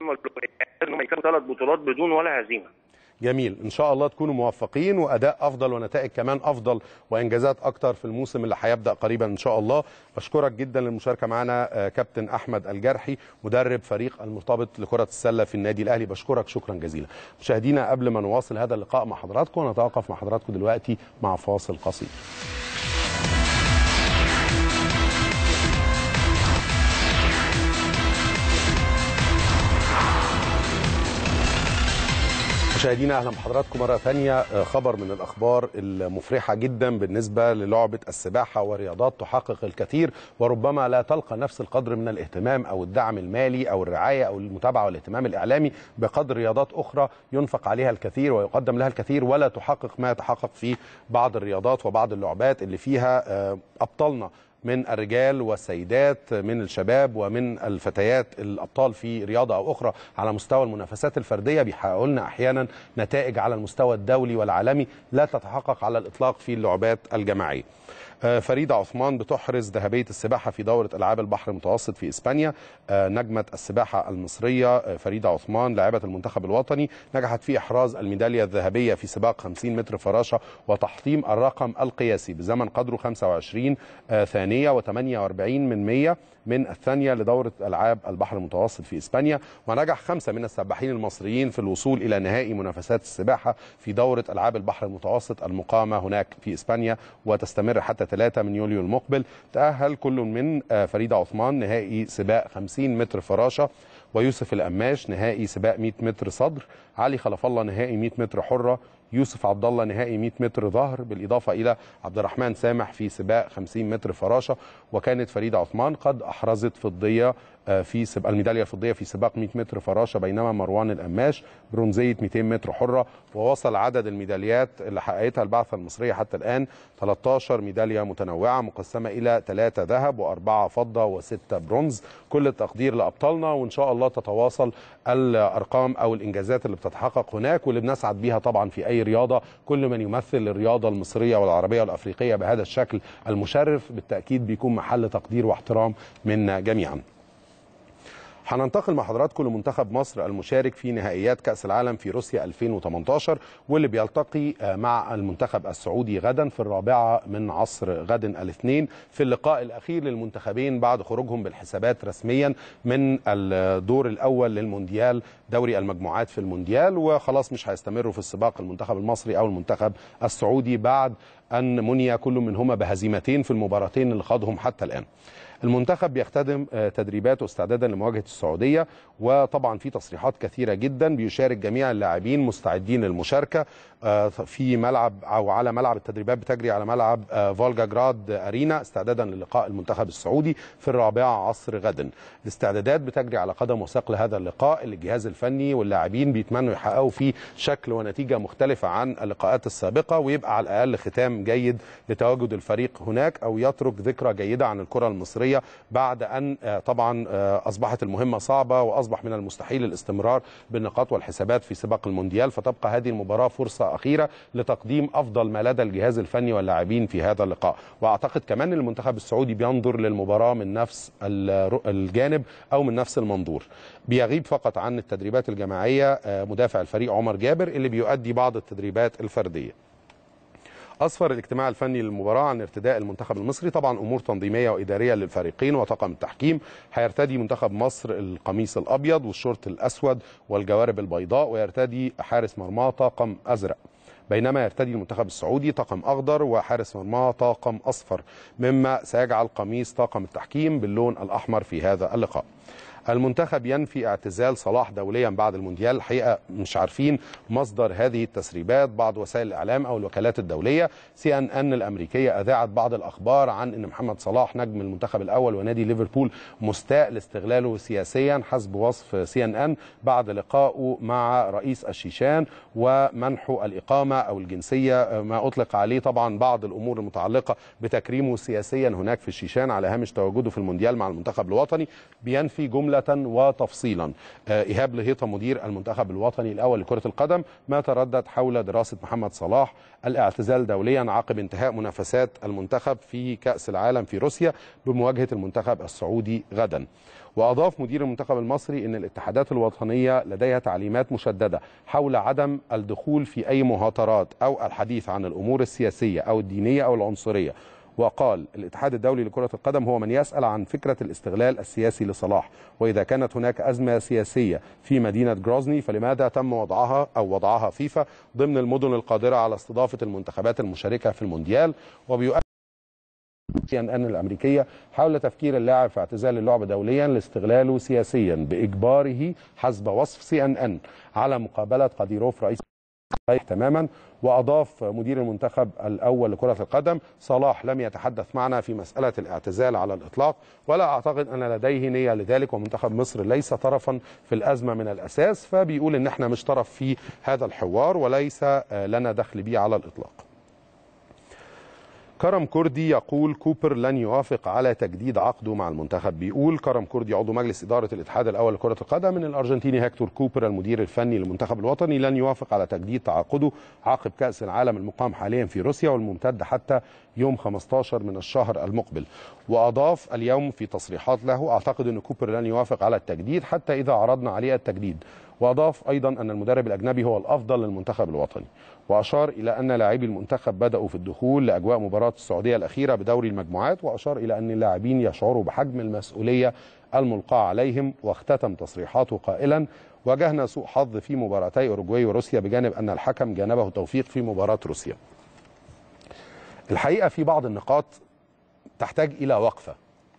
انهم يكسبوا ثلاث بطولات بدون ولا هزيمه جميل ان شاء الله تكونوا موفقين واداء افضل ونتائج كمان افضل وانجازات اكتر في الموسم اللي هيبدا قريبا ان شاء الله بشكرك جدا للمشاركه معنا آه، كابتن احمد الجرحي مدرب فريق المرتبط لكره السله في النادي الاهلي بشكرك شكرا جزيلا مشاهدينا قبل ما نواصل هذا اللقاء مع حضراتكم نتوقف مع حضراتكم دلوقتي مع فاصل قصير مشاهدينا اهلا بحضراتكم مره ثانيه آه، خبر من الاخبار المفرحه جدا بالنسبه للعبه السباحه ورياضات تحقق الكثير وربما لا تلقى نفس القدر من الاهتمام او الدعم المالي او الرعايه او المتابعه والاهتمام الاعلامي بقدر رياضات اخرى ينفق عليها الكثير ويقدم لها الكثير ولا تحقق ما يتحقق في بعض الرياضات وبعض اللعبات اللي فيها آه، ابطالنا من الرجال والسيدات من الشباب ومن الفتيات الابطال في رياضه او اخرى على مستوى المنافسات الفرديه بيحققوا لنا احيانا نتائج على المستوى الدولي والعالمي لا تتحقق على الاطلاق في اللعبات الجماعيه. آه، فريدة عثمان بتحرز ذهبية السباحة في دورة ألعاب البحر المتوسط في إسبانيا آه، نجمة السباحة المصرية آه، فريدة عثمان لاعبة المنتخب الوطني نجحت في إحراز الميدالية الذهبية في سباق 50 متر فراشة وتحطيم الرقم القياسي بزمن قدره 25 آه، ثانية و48 من 100 من الثانية لدورة ألعاب البحر المتوسط في إسبانيا ونجح خمسة من السباحين المصريين في الوصول إلى نهائي منافسات السباحة في دورة ألعاب البحر المتوسط المقامة هناك في إسبانيا وتستمر حتى 3 من يوليو المقبل تأهل كل من آه، فريدة عثمان نهائي سباق 50 متر فراشة ويوسف القماش نهائي سباق 100 متر صدر علي خلف الله نهائي 100 متر حرة يوسف عبد الله نهائي 100 متر ظهر بالاضافه الى عبد الرحمن سامح في سباق 50 متر فراشه وكانت فريده عثمان قد احرزت فضيه في سباق الميداليه الفضيه في سباق 100 متر فراشه بينما مروان القماش برونزيه 200 متر حره ووصل عدد الميداليات اللي حققتها البعثه المصريه حتى الان 13 ميداليه متنوعه مقسمه الى 3 ذهب و4 فضه و6 برونز كل التقدير لابطالنا وان شاء الله تتواصل الارقام او الانجازات اللي بتتحقق هناك واللي بنسعد بيها طبعا في اي رياضه كل من يمثل الرياضه المصريه والعربيه والافريقيه بهذا الشكل المشرف بالتاكيد بيكون محل تقدير واحترام منا جميعا هننتقل مع حضراتكم لمنتخب مصر المشارك في نهائيات كأس العالم في روسيا 2018 واللي بيلتقي مع المنتخب السعودي غدا في الرابعة من عصر غد الاثنين في اللقاء الأخير للمنتخبين بعد خروجهم بالحسابات رسميا من الدور الأول للمونديال دوري المجموعات في المونديال وخلاص مش هيستمروا في السباق المنتخب المصري أو المنتخب السعودي بعد أن مني كل منهما بهزيمتين في المباراتين اللي خاضهم حتى الآن المنتخب بيختدم تدريباته استعدادا لمواجهه السعوديه وطبعا في تصريحات كثيره جدا بيشارك جميع اللاعبين مستعدين للمشاركه في ملعب او على ملعب التدريبات بتجري على ملعب فولجا جراد ارينا استعدادا للقاء المنتخب السعودي في الرابعه عصر غدا. الاستعدادات بتجري على قدم وساق لهذا اللقاء اللي الجهاز الفني واللاعبين بيتمنوا يحققوا فيه شكل ونتيجه مختلفه عن اللقاءات السابقه ويبقى على الاقل ختام جيد لتواجد الفريق هناك او يترك ذكرى جيده عن الكره المصريه بعد ان طبعا اصبحت المهمه صعبه واصبح من المستحيل الاستمرار بالنقاط والحسابات في سباق المونديال فتبقى هذه المباراه فرصه اخيره لتقديم افضل ما لدى الجهاز الفني واللاعبين في هذا اللقاء واعتقد كمان المنتخب السعودي بينظر للمباراه من نفس الجانب او من نفس المنظور بيغيب فقط عن التدريبات الجماعيه مدافع الفريق عمر جابر اللي بيؤدي بعض التدريبات الفرديه اسفر الاجتماع الفني للمباراه عن ارتداء المنتخب المصري طبعا امور تنظيميه واداريه للفريقين وطاقم التحكيم هيرتدي منتخب مصر القميص الابيض والشورت الاسود والجوارب البيضاء ويرتدي حارس مرماه طاقم ازرق بينما يرتدي المنتخب السعودي طاقم اخضر وحارس مرماه طاقم اصفر مما سيجعل قميص طاقم التحكيم باللون الاحمر في هذا اللقاء المنتخب ينفي اعتزال صلاح دوليا بعد المونديال الحقيقه مش عارفين مصدر هذه التسريبات بعض وسائل الاعلام او الوكالات الدوليه سي ان ان الامريكيه اذاعت بعض الاخبار عن ان محمد صلاح نجم المنتخب الاول ونادي ليفربول مستاء لاستغلاله سياسيا حسب وصف سي ان ان بعد لقائه مع رئيس الشيشان ومنحه الاقامه او الجنسيه ما اطلق عليه طبعا بعض الامور المتعلقه بتكريمه سياسيا هناك في الشيشان على هامش تواجده في المونديال مع المنتخب الوطني بينفي جمله وتفصيلا ايهاب لهيطه مدير المنتخب الوطني الاول لكره القدم ما تردد حول دراسه محمد صلاح الاعتزال دوليا عقب انتهاء منافسات المنتخب في كاس العالم في روسيا بمواجهه المنتخب السعودي غدا واضاف مدير المنتخب المصري ان الاتحادات الوطنيه لديها تعليمات مشدده حول عدم الدخول في اي مهاترات او الحديث عن الامور السياسيه او الدينيه او العنصريه وقال الاتحاد الدولي لكرة القدم هو من يسأل عن فكرة الاستغلال السياسي لصلاح وإذا كانت هناك أزمة سياسية في مدينة جروزني فلماذا تم وضعها أو وضعها فيفا ضمن المدن القادرة على استضافة المنتخبات المشاركة في المونديال وبيؤكد سي ان ان الامريكيه حول تفكير اللاعب في اعتزال اللعبه دوليا لاستغلاله سياسيا باجباره حسب وصف سي ان ان على مقابله قديروف رئيس تماما واضاف مدير المنتخب الاول لكره القدم صلاح لم يتحدث معنا في مساله الاعتزال على الاطلاق ولا اعتقد ان لديه نيه لذلك ومنتخب مصر ليس طرفا في الازمه من الاساس فبيقول ان احنا مش طرف في هذا الحوار وليس لنا دخل به على الاطلاق كرم كردي يقول كوبر لن يوافق على تجديد عقده مع المنتخب بيقول كرم كردي عضو مجلس إدارة الاتحاد الأول لكرة القدم من الأرجنتيني هكتور كوبر المدير الفني للمنتخب الوطني لن يوافق على تجديد تعاقده عقب كأس العالم المقام حاليا في روسيا والممتد حتى يوم 15 من الشهر المقبل وأضاف اليوم في تصريحات له أعتقد أن كوبر لن يوافق على التجديد حتى إذا عرضنا عليه التجديد واضاف ايضا ان المدرب الاجنبي هو الافضل للمنتخب الوطني واشار الى ان لاعبي المنتخب بداوا في الدخول لاجواء مباراه السعوديه الاخيره بدوري المجموعات واشار الى ان اللاعبين يشعروا بحجم المسؤوليه الملقاه عليهم واختتم تصريحاته قائلا واجهنا سوء حظ في مباراتي اوروجواي وروسيا بجانب ان الحكم جانبه توفيق في مباراه روسيا الحقيقه في بعض النقاط تحتاج الى وقفه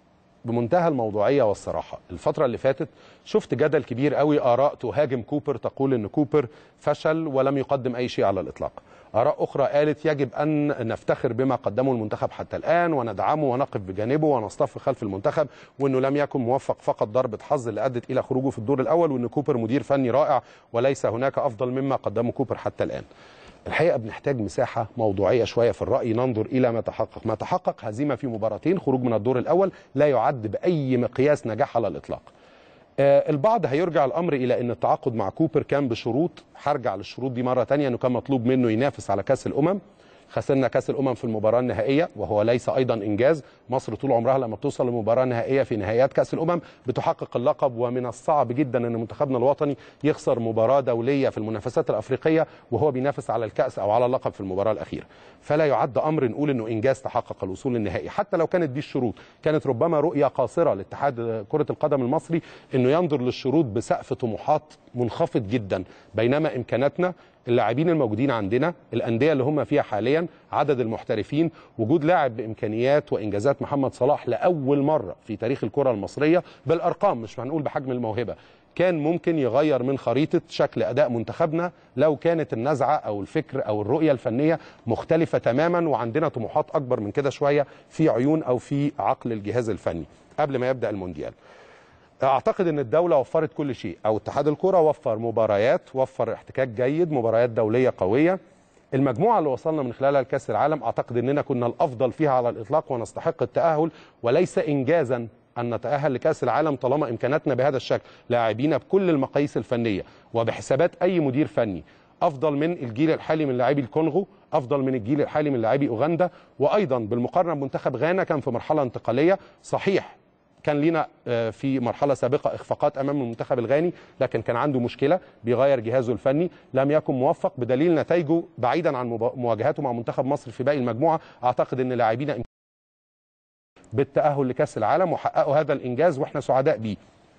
بمنتهى الموضوعيه والصراحه الفتره اللي فاتت شفت جدل كبير قوي اراء تهاجم كوبر تقول ان كوبر فشل ولم يقدم اي شيء على الاطلاق اراء اخرى قالت يجب ان نفتخر بما قدمه المنتخب حتى الان وندعمه ونقف بجانبه ونصطف خلف المنتخب وانه لم يكن موفق فقط ضربه حظ اللي ادت الى خروجه في الدور الاول وان كوبر مدير فني رائع وليس هناك افضل مما قدمه كوبر حتى الان الحقيقه بنحتاج مساحه موضوعيه شويه في الراي ننظر الى ما تحقق ما تحقق هزيمه في مباراتين خروج من الدور الاول لا يعد باي مقياس نجاح على الاطلاق آه البعض هيرجع الامر الى ان التعاقد مع كوبر كان بشروط هرجع للشروط دي مره تانية انه كان مطلوب منه ينافس على كاس الامم خسرنا كاس الامم في المباراه النهائيه وهو ليس ايضا انجاز مصر طول عمرها لما بتوصل لمباراه نهائيه في نهائيات كاس الامم بتحقق اللقب ومن الصعب جدا ان منتخبنا الوطني يخسر مباراه دوليه في المنافسات الافريقيه وهو بينافس على الكاس او على اللقب في المباراه الاخيره فلا يعد امر نقول انه انجاز تحقق الوصول للنهائي حتى لو كانت دي الشروط كانت ربما رؤيه قاصره لاتحاد كره القدم المصري انه ينظر للشروط بسقف طموحات منخفض جدا بينما امكاناتنا اللاعبين الموجودين عندنا الانديه اللي هم فيها حاليا عدد المحترفين وجود لاعب بامكانيات وانجازات محمد صلاح لاول مره في تاريخ الكره المصريه بالارقام مش هنقول بحجم الموهبه كان ممكن يغير من خريطه شكل اداء منتخبنا لو كانت النزعه او الفكر او الرؤيه الفنيه مختلفه تماما وعندنا طموحات اكبر من كده شويه في عيون او في عقل الجهاز الفني قبل ما يبدا المونديال اعتقد ان الدوله وفرت كل شيء او اتحاد الكره وفر مباريات وفر احتكاك جيد مباريات دوليه قويه المجموعه اللي وصلنا من خلالها لكاس العالم اعتقد اننا كنا الافضل فيها على الاطلاق ونستحق التاهل وليس انجازا ان نتاهل لكاس العالم طالما امكاناتنا بهذا الشكل لاعبين بكل المقاييس الفنيه وبحسابات اي مدير فني افضل من الجيل الحالي من لاعبي الكونغو افضل من الجيل الحالي من لاعبي اوغندا وايضا بالمقارنه بمنتخب غانا كان في مرحله انتقاليه صحيح كان لينا في مرحلة سابقة إخفاقات أمام المنتخب الغاني لكن كان عنده مشكلة بيغير جهازه الفني لم يكن موفق بدليل نتائجه بعيدا عن مواجهاته مع منتخب مصر في باقي المجموعة أعتقد أن لاعبينا بالتأهل لكأس العالم وحققوا هذا الإنجاز وإحنا سعداء بيه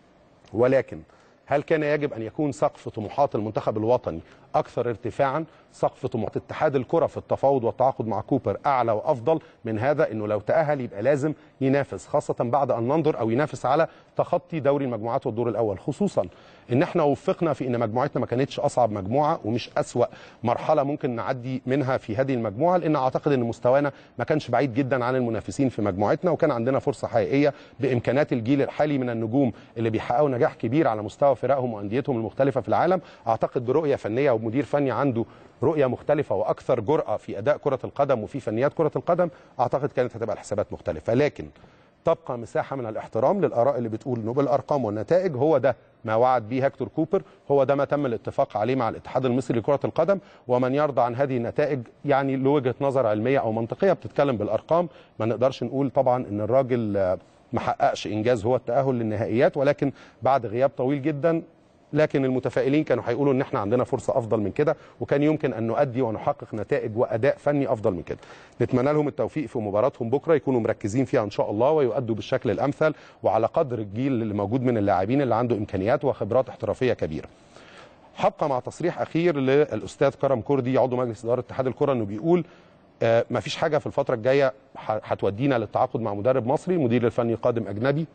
ولكن هل كان يجب أن يكون سقف طموحات المنتخب الوطني أكثر ارتفاعا سقف طموحات اتحاد الكرة في التفاوض والتعاقد مع كوبر أعلى وأفضل من هذا أنه لو تأهل يبقى لازم ينافس خاصة بعد أن ننظر أو ينافس على تخطي دوري المجموعات والدور الأول خصوصا ان احنا وفقنا في ان مجموعتنا ما كانتش اصعب مجموعه ومش اسوا مرحله ممكن نعدي منها في هذه المجموعه لان اعتقد ان مستوانا ما كانش بعيد جدا عن المنافسين في مجموعتنا وكان عندنا فرصه حقيقيه بامكانات الجيل الحالي من النجوم اللي بيحققوا نجاح كبير على مستوى فرقهم وانديتهم المختلفه في العالم اعتقد برؤيه فنيه ومدير فني عنده رؤيه مختلفه واكثر جراه في اداء كره القدم وفي فنيات كره القدم اعتقد كانت هتبقى الحسابات مختلفه لكن تبقى مساحه من الاحترام للاراء اللي بتقول انه بالارقام والنتائج هو ده ما وعد به هكتور كوبر هو ده ما تم الاتفاق عليه مع الاتحاد المصري لكره القدم ومن يرضى عن هذه النتائج يعني له وجهه نظر علميه او منطقيه بتتكلم بالارقام ما نقدرش نقول طبعا ان الراجل ما حققش انجاز هو التاهل للنهائيات ولكن بعد غياب طويل جدا لكن المتفائلين كانوا هيقولوا ان احنا عندنا فرصه افضل من كده وكان يمكن ان نؤدي ونحقق نتائج واداء فني افضل من كده نتمنى لهم التوفيق في مباراتهم بكره يكونوا مركزين فيها ان شاء الله ويؤدوا بالشكل الامثل وعلى قدر الجيل اللي موجود من اللاعبين اللي عنده امكانيات وخبرات احترافيه كبيره هبقى مع تصريح اخير للاستاذ كرم كردي عضو مجلس اداره اتحاد الكره انه بيقول آه مفيش حاجه في الفتره الجايه هتودينا للتعاقد مع مدرب مصري المدير الفني قادم اجنبي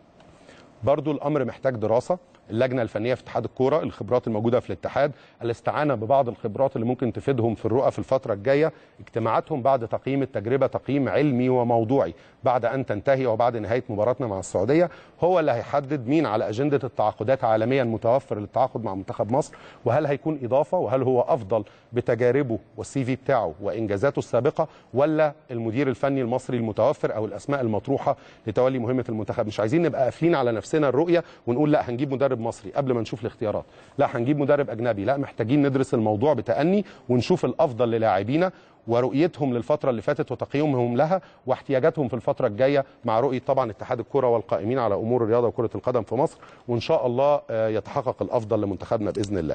برضو الامر محتاج دراسه اللجنه الفنيه في اتحاد الكوره الخبرات الموجوده في الاتحاد الاستعانه ببعض الخبرات اللي ممكن تفيدهم في الرؤى في الفتره الجايه اجتماعاتهم بعد تقييم التجربه تقييم علمي وموضوعي بعد ان تنتهي وبعد نهايه مباراتنا مع السعوديه هو اللي هيحدد مين على اجنده التعاقدات عالميا متوفر للتعاقد مع منتخب مصر وهل هيكون اضافه وهل هو افضل بتجاربه والسي في بتاعه وانجازاته السابقه ولا المدير الفني المصري المتوفر او الاسماء المطروحه لتولي مهمه المنتخب مش عايزين نبقى قافلين على نفسنا الرؤيه ونقول لا هنجيب مدرب مصري قبل ما نشوف الاختيارات لا هنجيب مدرب اجنبي لا محتاجين ندرس الموضوع بتأني ونشوف الافضل للاعبينا ورؤيتهم للفتره اللي فاتت وتقييمهم لها واحتياجاتهم في الفتره الجايه مع رؤيه طبعا اتحاد الكره والقائمين على امور الرياضه وكره القدم في مصر وان شاء الله يتحقق الافضل لمنتخبنا باذن الله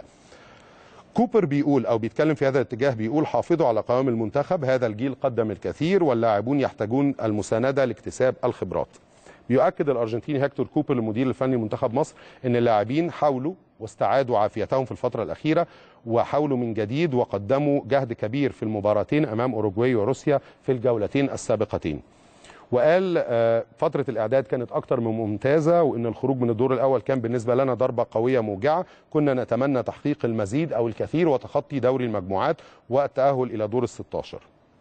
كوبر بيقول او بيتكلم في هذا الاتجاه بيقول حافظوا على قوام المنتخب هذا الجيل قدم الكثير واللاعبون يحتاجون المسانده لاكتساب الخبرات بيؤكد الارجنتيني هكتور كوبر المدير الفني لمنتخب مصر ان اللاعبين حاولوا واستعادوا عافيتهم في الفتره الاخيره وحاولوا من جديد وقدموا جهد كبير في المباراتين امام اوروجواي وروسيا في الجولتين السابقتين وقال آه، فتره الاعداد كانت اكتر من ممتازه وان الخروج من الدور الاول كان بالنسبه لنا ضربه قويه موجعه كنا نتمنى تحقيق المزيد او الكثير وتخطي دوري المجموعات والتاهل الى دور ال 16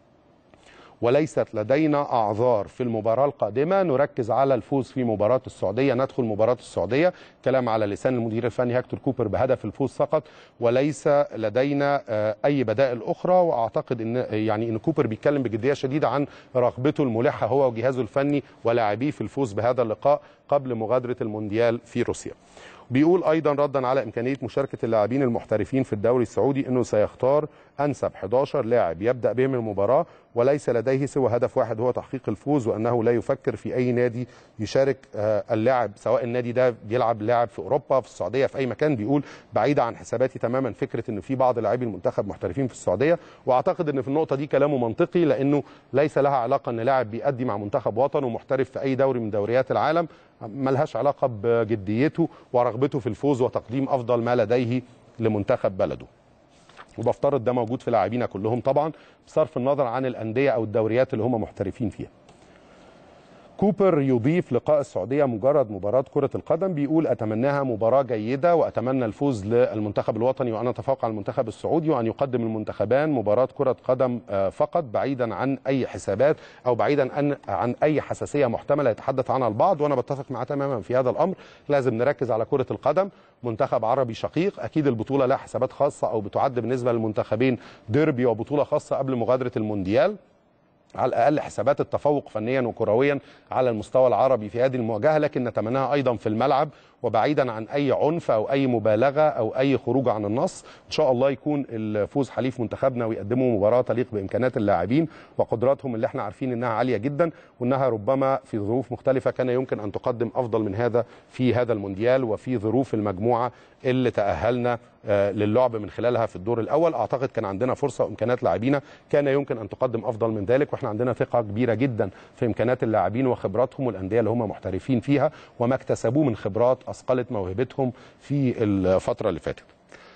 وليست لدينا اعذار في المباراه القادمه نركز على الفوز في مباراه السعوديه ندخل مباراه السعوديه كلام على لسان المدير الفني هكتور كوبر بهدف الفوز فقط وليس لدينا آه، اي بدائل اخرى واعتقد ان يعني ان كوبر بيتكلم بجديه شديده عن رغبته الملحه هو وجهازه الفني ولاعبيه في الفوز بهذا اللقاء قبل مغادره المونديال في روسيا بيقول ايضا ردا على امكانيه مشاركه اللاعبين المحترفين في الدوري السعودي انه سيختار انسب 11 لاعب يبدا بهم المباراه وليس لديه سوى هدف واحد هو تحقيق الفوز وانه لا يفكر في اي نادي يشارك آه، اللاعب سواء النادي ده بيلعب لاعب في اوروبا في السعوديه في اي مكان بيقول بعيده عن حساباتي تماما فكره ان في بعض لاعبي المنتخب محترفين في السعوديه واعتقد ان في النقطه دي كلامه منطقي لانه ليس لها علاقه ان لاعب بيأدي مع منتخب وطنه محترف في اي دوري من دوريات العالم ملهاش علاقه بجديته ورغبته في الفوز وتقديم افضل ما لديه لمنتخب بلده وبفترض ده موجود في لاعبينا كلهم طبعا بصرف النظر عن الانديه او الدوريات اللي هم محترفين فيها كوبر يضيف لقاء السعودية مجرد مباراة كرة القدم بيقول أتمناها مباراة جيدة وأتمنى الفوز للمنتخب الوطني وأن أتفوق على المنتخب السعودي وأن يقدم المنتخبان مباراة كرة قدم آه، فقط بعيدا عن أي حسابات أو بعيدا عن عن أي حساسية محتملة يتحدث عنها البعض وأنا بتفق معاه تماما في هذا الأمر لازم نركز على كرة القدم منتخب عربي شقيق أكيد البطولة لها حسابات خاصة أو بتعد بالنسبة للمنتخبين ديربي وبطولة خاصة قبل مغادرة المونديال على الاقل حسابات التفوق فنيا وكرويا على المستوى العربي في هذه المواجهه لكن نتمناها ايضا في الملعب وبعيدا عن اي عنف او اي مبالغه او اي خروج عن النص ان شاء الله يكون الفوز حليف منتخبنا ويقدموا مباراه تليق بامكانات اللاعبين وقدراتهم اللي احنا عارفين انها عاليه جدا وانها ربما في ظروف مختلفه كان يمكن ان تقدم افضل من هذا في هذا المونديال وفي ظروف المجموعه اللي تاهلنا آه، للعب من خلالها في الدور الاول اعتقد كان عندنا فرصه وامكانات لاعبينا كان يمكن ان تقدم افضل من ذلك واحنا عندنا ثقه كبيره جدا في امكانات اللاعبين وخبراتهم والانديه اللي هم محترفين فيها وما اكتسبوه من خبرات اثقلت موهبتهم في الفتره اللي فاتت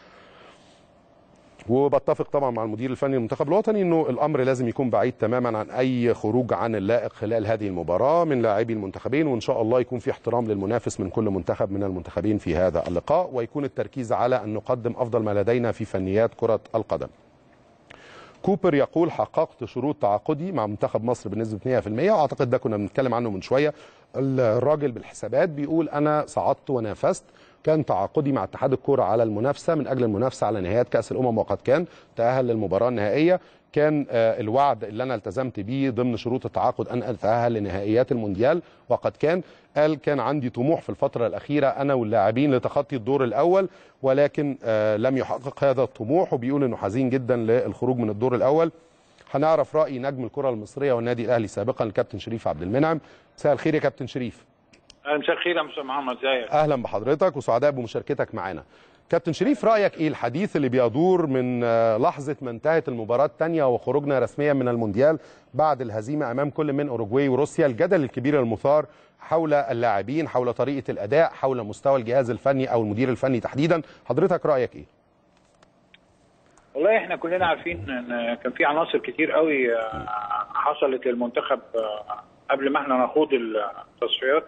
وبتفق طبعا مع المدير الفني للمنتخب الوطني انه الامر لازم يكون بعيد تماما عن اي خروج عن اللائق خلال هذه المباراه من لاعبي المنتخبين وان شاء الله يكون في احترام للمنافس من كل منتخب من المنتخبين في هذا اللقاء ويكون التركيز على ان نقدم افضل ما لدينا في فنيات كره القدم. كوبر يقول حققت شروط تعاقدي مع منتخب مصر بنسبه 100% واعتقد ده كنا بنتكلم عنه من شويه الراجل بالحسابات بيقول انا صعدت ونافست كان تعاقدي مع اتحاد الكوره على المنافسه من اجل المنافسه على نهايات كاس الامم وقد كان تاهل للمباراه النهائيه كان آه، الوعد اللي انا التزمت بيه ضمن شروط التعاقد ان اتاهل لنهائيات المونديال وقد كان قال كان عندي طموح في الفتره الاخيره انا واللاعبين لتخطي الدور الاول ولكن آه، لم يحقق هذا الطموح وبيقول انه حزين جدا للخروج من الدور الاول هنعرف راي نجم الكره المصريه والنادي الاهلي سابقا الكابتن شريف عبد المنعم مساء الخير يا كابتن شريف مساء الخير يا مستر محمد ازيك اهلا بحضرتك وسعداء بمشاركتك معنا كابتن شريف رايك ايه الحديث اللي بيدور من آه، لحظه ما انتهت المباراه الثانيه وخروجنا رسميا من المونديال بعد الهزيمه امام كل من اوروجواي وروسيا الجدل الكبير المثار حول اللاعبين حول طريقه الاداء حول مستوى الجهاز الفني او المدير الفني تحديدا حضرتك رايك ايه والله احنا كلنا عارفين ان كان في عناصر كتير قوي آه، حصلت للمنتخب آه، قبل ما احنا نخوض التصفيات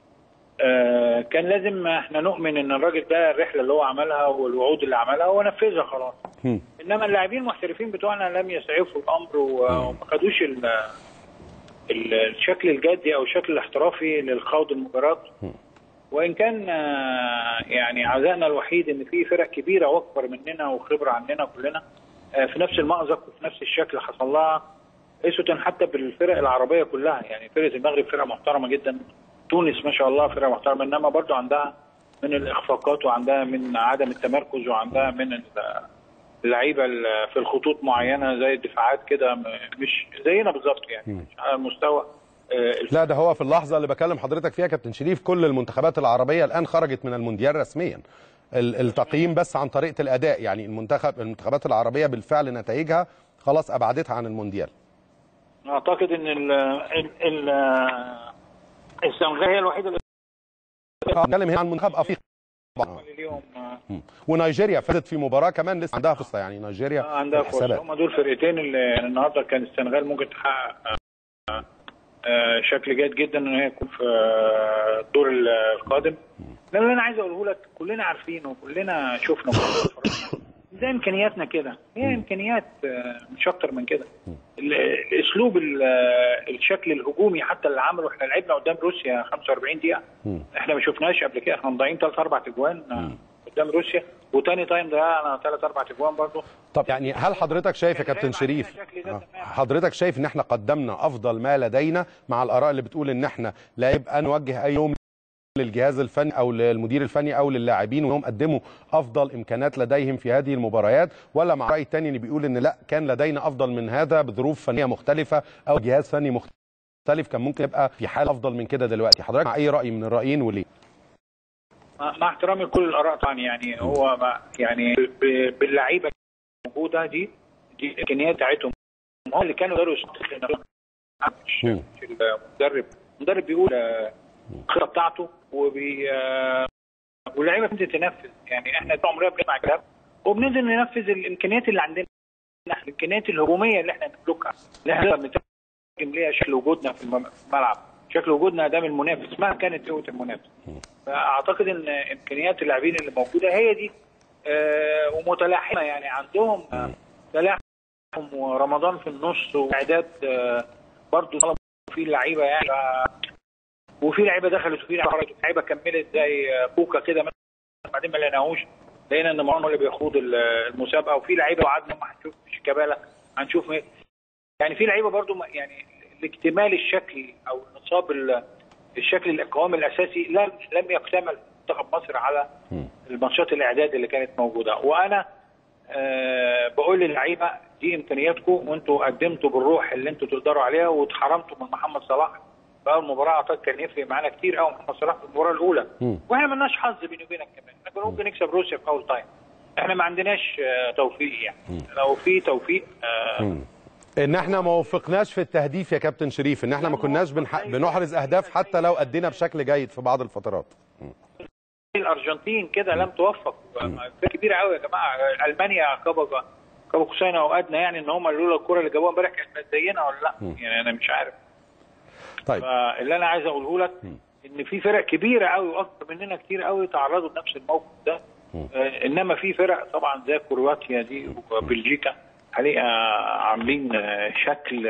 آه، كان لازم احنا نؤمن ان الراجل ده الرحله اللي هو عملها والوعود اللي عملها هو نفذها خلاص هم. انما اللاعبين المحترفين بتوعنا لم يسعفوا الامر و- وما خدوش ال- ال- الشكل الجدي او الشكل الاحترافي للخوض المباراه وان كان آه، يعني عزائنا الوحيد ان في فرق كبيره واكبر مننا وخبره عننا كلنا آه، في نفس المأزق وفي نفس الشكل حصل لها اسوة حتى بالفرق العربيه كلها يعني فرقه المغرب فرقه محترمه جدا تونس ما شاء الله فرقه محترمه انما برضو عندها من الاخفاقات وعندها من عدم التمركز وعندها من ال- اللعيبه ال- في الخطوط معينه زي الدفاعات كده م- مش زينا بالظبط يعني مش على المستوى آه، الف- لا ده هو في اللحظه اللي بكلم حضرتك فيها كابتن شريف كل المنتخبات العربيه الان خرجت من المونديال رسميا ال- التقييم بس عن طريقه الاداء يعني المنتخب المنتخبات العربيه بالفعل نتائجها خلاص ابعدتها عن المونديال اعتقد ان ال ال ال السنغال هي الوحيده اللي بتكلم هنا عن منتخب افريقيا طبعاً. اليوم آه، مم. ونيجيريا فازت في مباراه كمان لسه عندها فرصه يعني نيجيريا عندها فرصه بالحسابات. هم دول فرقتين اللي النهارده كان السنغال ممكن تحقق آه، آه، شكل جيد جدا ان هي يكون في آه، الدور القادم ده اللي انا عايز اقوله لك كلنا عارفين وكلنا شفنا وكلنا اتفرجنا. زي امكانياتنا كده هي امكانيات آه، مش اكتر من كده ال- الاسلوب ال- آه، الشكل الهجومي حتى اللي عمله احنا لعبنا قدام روسيا 45 دقيقه احنا ما شفناش قبل كده احنا مضيعين ثلاث اربع اجوان آه، قدام روسيا وتاني تايم ضيعنا ثلاث اربع اجوان برضه طب يعني هل حضرتك شايف يا كان كابتن غايب علينا شريف شكل ده آه، تماماً. حضرتك شايف ان احنا قدمنا افضل ما لدينا مع الاراء اللي بتقول ان احنا لا يبقى نوجه اي يوم للجهاز الفني او للمدير الفني او للاعبين وانهم قدموا افضل امكانات لديهم في هذه المباريات ولا مع الراي الثاني اللي بيقول ان لا كان لدينا افضل من هذا بظروف فنيه مختلفه او جهاز فني مختلف كان ممكن يبقى في حال افضل من كده دلوقتي حضرتك مع اي راي من الرايين وليه مع مع احترامي لكل الاراء طبعا يعني هو مع يعني ب- باللعيبه الموجوده دي دي الامكانيات بتاعتهم هم اللي كانوا يقدروا يستخدموا نفسهم. مش مم. مش المدرب المدرب بيقول آه، الخطه بتاعته وبي آه، واللعيبه بتنزل تنفذ يعني احنا طول عمرنا بنسمع كلام وبننزل ننفذ الامكانيات اللي عندنا الامكانيات الهجوميه اللي احنا نملكها اللي احنا نقدر نترجم ليها شكل وجودنا في الم- في الملعب شكل وجودنا قدام المنافس مهما كانت قوه المنافس فاعتقد ان امكانيات اللاعبين اللي موجوده هي دي آه، ومتلاحمه يعني عندهم آه، تلاحم ورمضان في النص واعداد آه، برضو طلبوا في اللعيبه يعني آه، وفي لعيبه دخلت وفي لعيبه خرجت لعيبه كملت زي آه، كوكا كده مثلا بعدين ما لقيناهوش لقينا ان مروان هو اللي بيخوض ال- المسابقه وفي لعيبه وعدنا ما هنشوف شيكابالا هنشوف مين. يعني في لعيبه برضو ما- يعني لاكتمال الشكل او نصاب ال- الشكل الاقوام الاساسي لم لم يكتمل منتخب مصر على الماتشات الاعداد اللي كانت موجوده وانا آه بقول للعيبه دي امكانياتكم وانتوا قدمتوا بالروح اللي انتوا تقدروا عليها واتحرمتوا من محمد صلاح في اول مباراه اعتقد كان يفرق معانا كتير قوي محمد صلاح في المباراه الاولى مم. واحنا مالناش حظ بيني وبينك كمان احنا كنا ممكن نكسب روسيا في اول تايم احنا ما عندناش آه توفيق يعني لو في توفيق آه ان احنا ما وفقناش في التهديف يا كابتن شريف ان احنا ما كناش بنح... بنحرز اهداف حتى لو ادينا بشكل جيد في بعض الفترات الارجنتين كده لم توفق فرقه كبيره قوي يا جماعه المانيا كبا كبا قوسين او ادنى يعني ان هم لولا الكره اللي جابوها امبارح كانت زينا ولا لا يعني انا مش عارف طيب فاللي انا عايز اقوله لك ان في فرق كبيره قوي واكثر مننا كتير قوي تعرضوا لنفس الموقف ده آه انما في فرق طبعا زي كرواتيا دي وبلجيكا حقيقه عاملين آه، شكل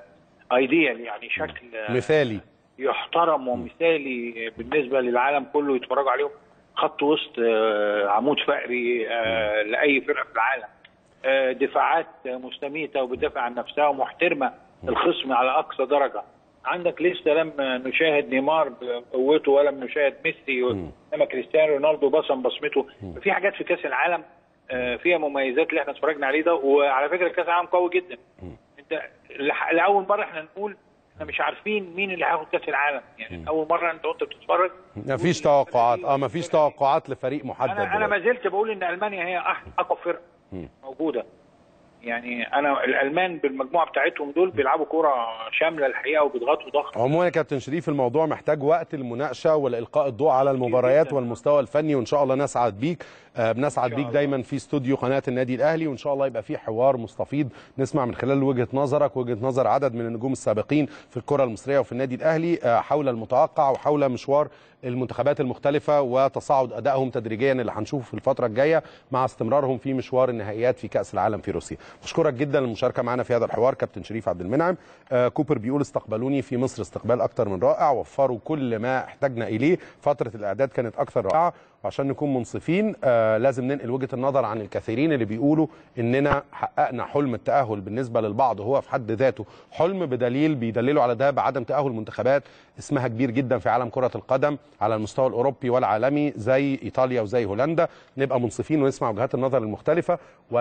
ايديال يعني شكل آه، مثالي يحترم ومثالي بالنسبه للعالم كله يتفرجوا عليهم خط وسط آه، عمود فقري آه، لاي فرقه في العالم آه، دفاعات مستميته وبتدافع عن نفسها ومحترمه الخصم على اقصى درجه عندك لسه لم نشاهد نيمار بقوته ولم نشاهد ميسي انما كريستيانو رونالدو بصم بصمته في حاجات في كاس العالم آه، فيها مميزات اللي احنا اتفرجنا عليه ده وعلى فكره كاس العالم قوي جدا انت لح- لاول مره احنا نقول احنا مش عارفين مين اللي هياخد كاس العالم يعني اول مره انت وانت بتتفرج ما فيش توقعات اه ما فيش توقعات لفريق محدد انا انا ما دلوقتي. زلت بقول ان المانيا هي أح- اقوى فرقه موجوده يعني انا الالمان بالمجموعه بتاعتهم دول بيلعبوا كوره شامله الحقيقه وبيضغطوا ضغط عموما يا كابتن شريف الموضوع محتاج وقت المناقشه والالقاء الضوء على المباريات جداً. والمستوى الفني وان شاء الله نسعد بيك آه، بنسعد شاء بيك الله. دايما في استوديو قناه النادي الاهلي وان شاء الله يبقى في حوار مستفيض نسمع من خلال وجهه نظرك وجهه نظر عدد من النجوم السابقين في الكره المصريه وفي النادي الاهلي آه، حول المتوقع وحول مشوار المنتخبات المختلفه وتصاعد ادائهم تدريجيا اللي هنشوفه في الفتره الجايه مع استمرارهم في مشوار النهائيات في كاس العالم في روسيا بشكرك جدا للمشاركه معنا في هذا الحوار كابتن شريف عبد المنعم آه، كوبر بيقول استقبلوني في مصر استقبال اكتر من رائع وفروا كل ما احتاجنا اليه فتره الاعداد كانت اكثر رائعه وعشان نكون منصفين آه لازم ننقل وجهه النظر عن الكثيرين اللي بيقولوا اننا حققنا حلم التاهل بالنسبه للبعض هو في حد ذاته حلم بدليل بيدللوا على ده بعدم تاهل منتخبات اسمها كبير جدا في عالم كره القدم على المستوى الاوروبي والعالمي زي ايطاليا وزي هولندا نبقى منصفين ونسمع وجهات النظر المختلفه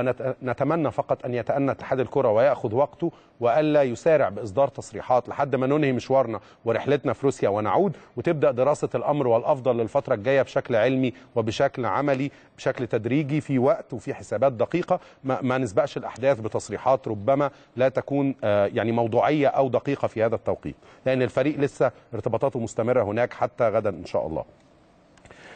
ونتمنى فقط ان يتأنى اتحاد الكره وياخذ وقته والا يسارع باصدار تصريحات لحد ما ننهي مشوارنا ورحلتنا في روسيا ونعود وتبدا دراسه الامر والافضل للفتره الجايه بشكل علمي وبشكل عملي بشكل تدريجي في وقت وفي حسابات دقيقه ما, ما نسبقش الاحداث بتصريحات ربما لا تكون آه، يعني موضوعيه او دقيقه في هذا التوقيت لان الفريق لسه ارتباطاته مستمره هناك حتى غدا ان شاء الله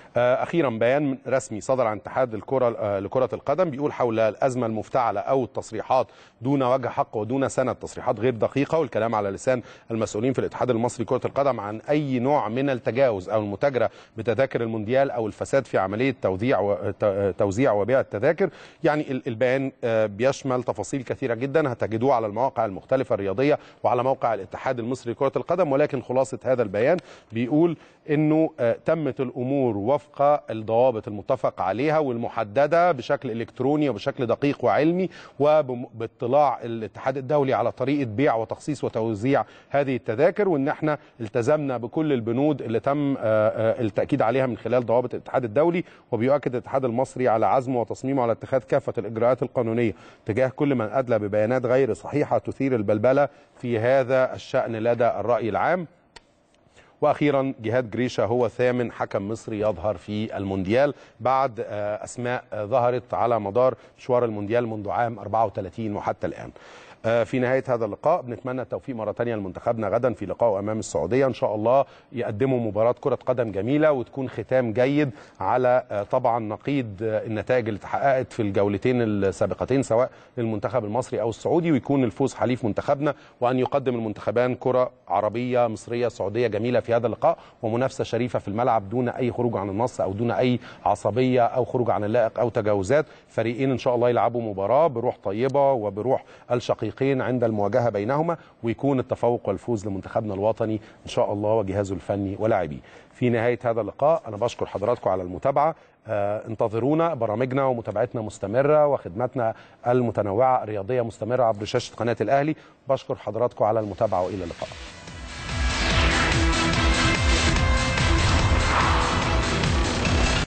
آه، اخيرا بيان رسمي صدر عن اتحاد الكره آه، لكره القدم بيقول حول الازمه المفتعله او التصريحات دون وجه حق ودون سند تصريحات غير دقيقه والكلام على لسان المسؤولين في الاتحاد المصري لكره القدم عن اي نوع من التجاوز او المتاجره بتذاكر المونديال او الفساد في عمليه توزيع و... ت- توزيع وبيع التذاكر يعني ال- البيان آه، بيشمل تفاصيل كثيره جدا هتجدوه على المواقع المختلفه الرياضيه وعلى موقع الاتحاد المصري لكره القدم ولكن خلاصه هذا البيان بيقول انه آه، تمت الامور وفق الضوابط المتفق عليها والمحدده بشكل الكتروني وبشكل دقيق وعلمي وباطلاع الاتحاد الدولي على طريقه بيع وتخصيص وتوزيع هذه التذاكر وان احنا التزمنا بكل البنود اللي تم آه، آه، التاكيد عليها من خلال ضوابط الاتحاد الدولي وبيؤكد الاتحاد المصري على عزمه وتصميمه على اتخاذ كافه الاجراءات القانونيه تجاه كل من ادلى ببيانات غير صحيحه تثير البلبله في هذا الشان لدى الراي العام واخيرا جهاد جريشة هو ثامن حكم مصري يظهر في المونديال بعد آه، اسماء آه، ظهرت على مدار مشوار المونديال منذ عام 34 وحتى الان آه، في نهايه هذا اللقاء بنتمنى التوفيق مره ثانيه لمنتخبنا غدا في لقائه امام السعوديه ان شاء الله يقدموا مباراه كره قدم جميله وتكون ختام جيد على آه، طبعا نقيض آه، النتائج اللي اتحققت في الجولتين السابقتين سواء للمنتخب المصري او السعودي ويكون الفوز حليف منتخبنا وان يقدم المنتخبان كره عربيه مصريه سعوديه جميله في هذا اللقاء ومنافسه شريفه في الملعب دون اي خروج عن النص او دون اي عصبيه او خروج عن اللائق او تجاوزات فريقين ان شاء الله يلعبوا مباراه بروح طيبه وبروح الشقيقين عند المواجهه بينهما ويكون التفوق والفوز لمنتخبنا الوطني ان شاء الله وجهازه الفني ولاعبيه في نهايه هذا اللقاء انا بشكر حضراتكم على المتابعه آه، انتظرونا برامجنا ومتابعتنا مستمره وخدماتنا المتنوعه الرياضيه مستمره عبر شاشه قناه الاهلي بشكر حضراتكم على المتابعه والى اللقاء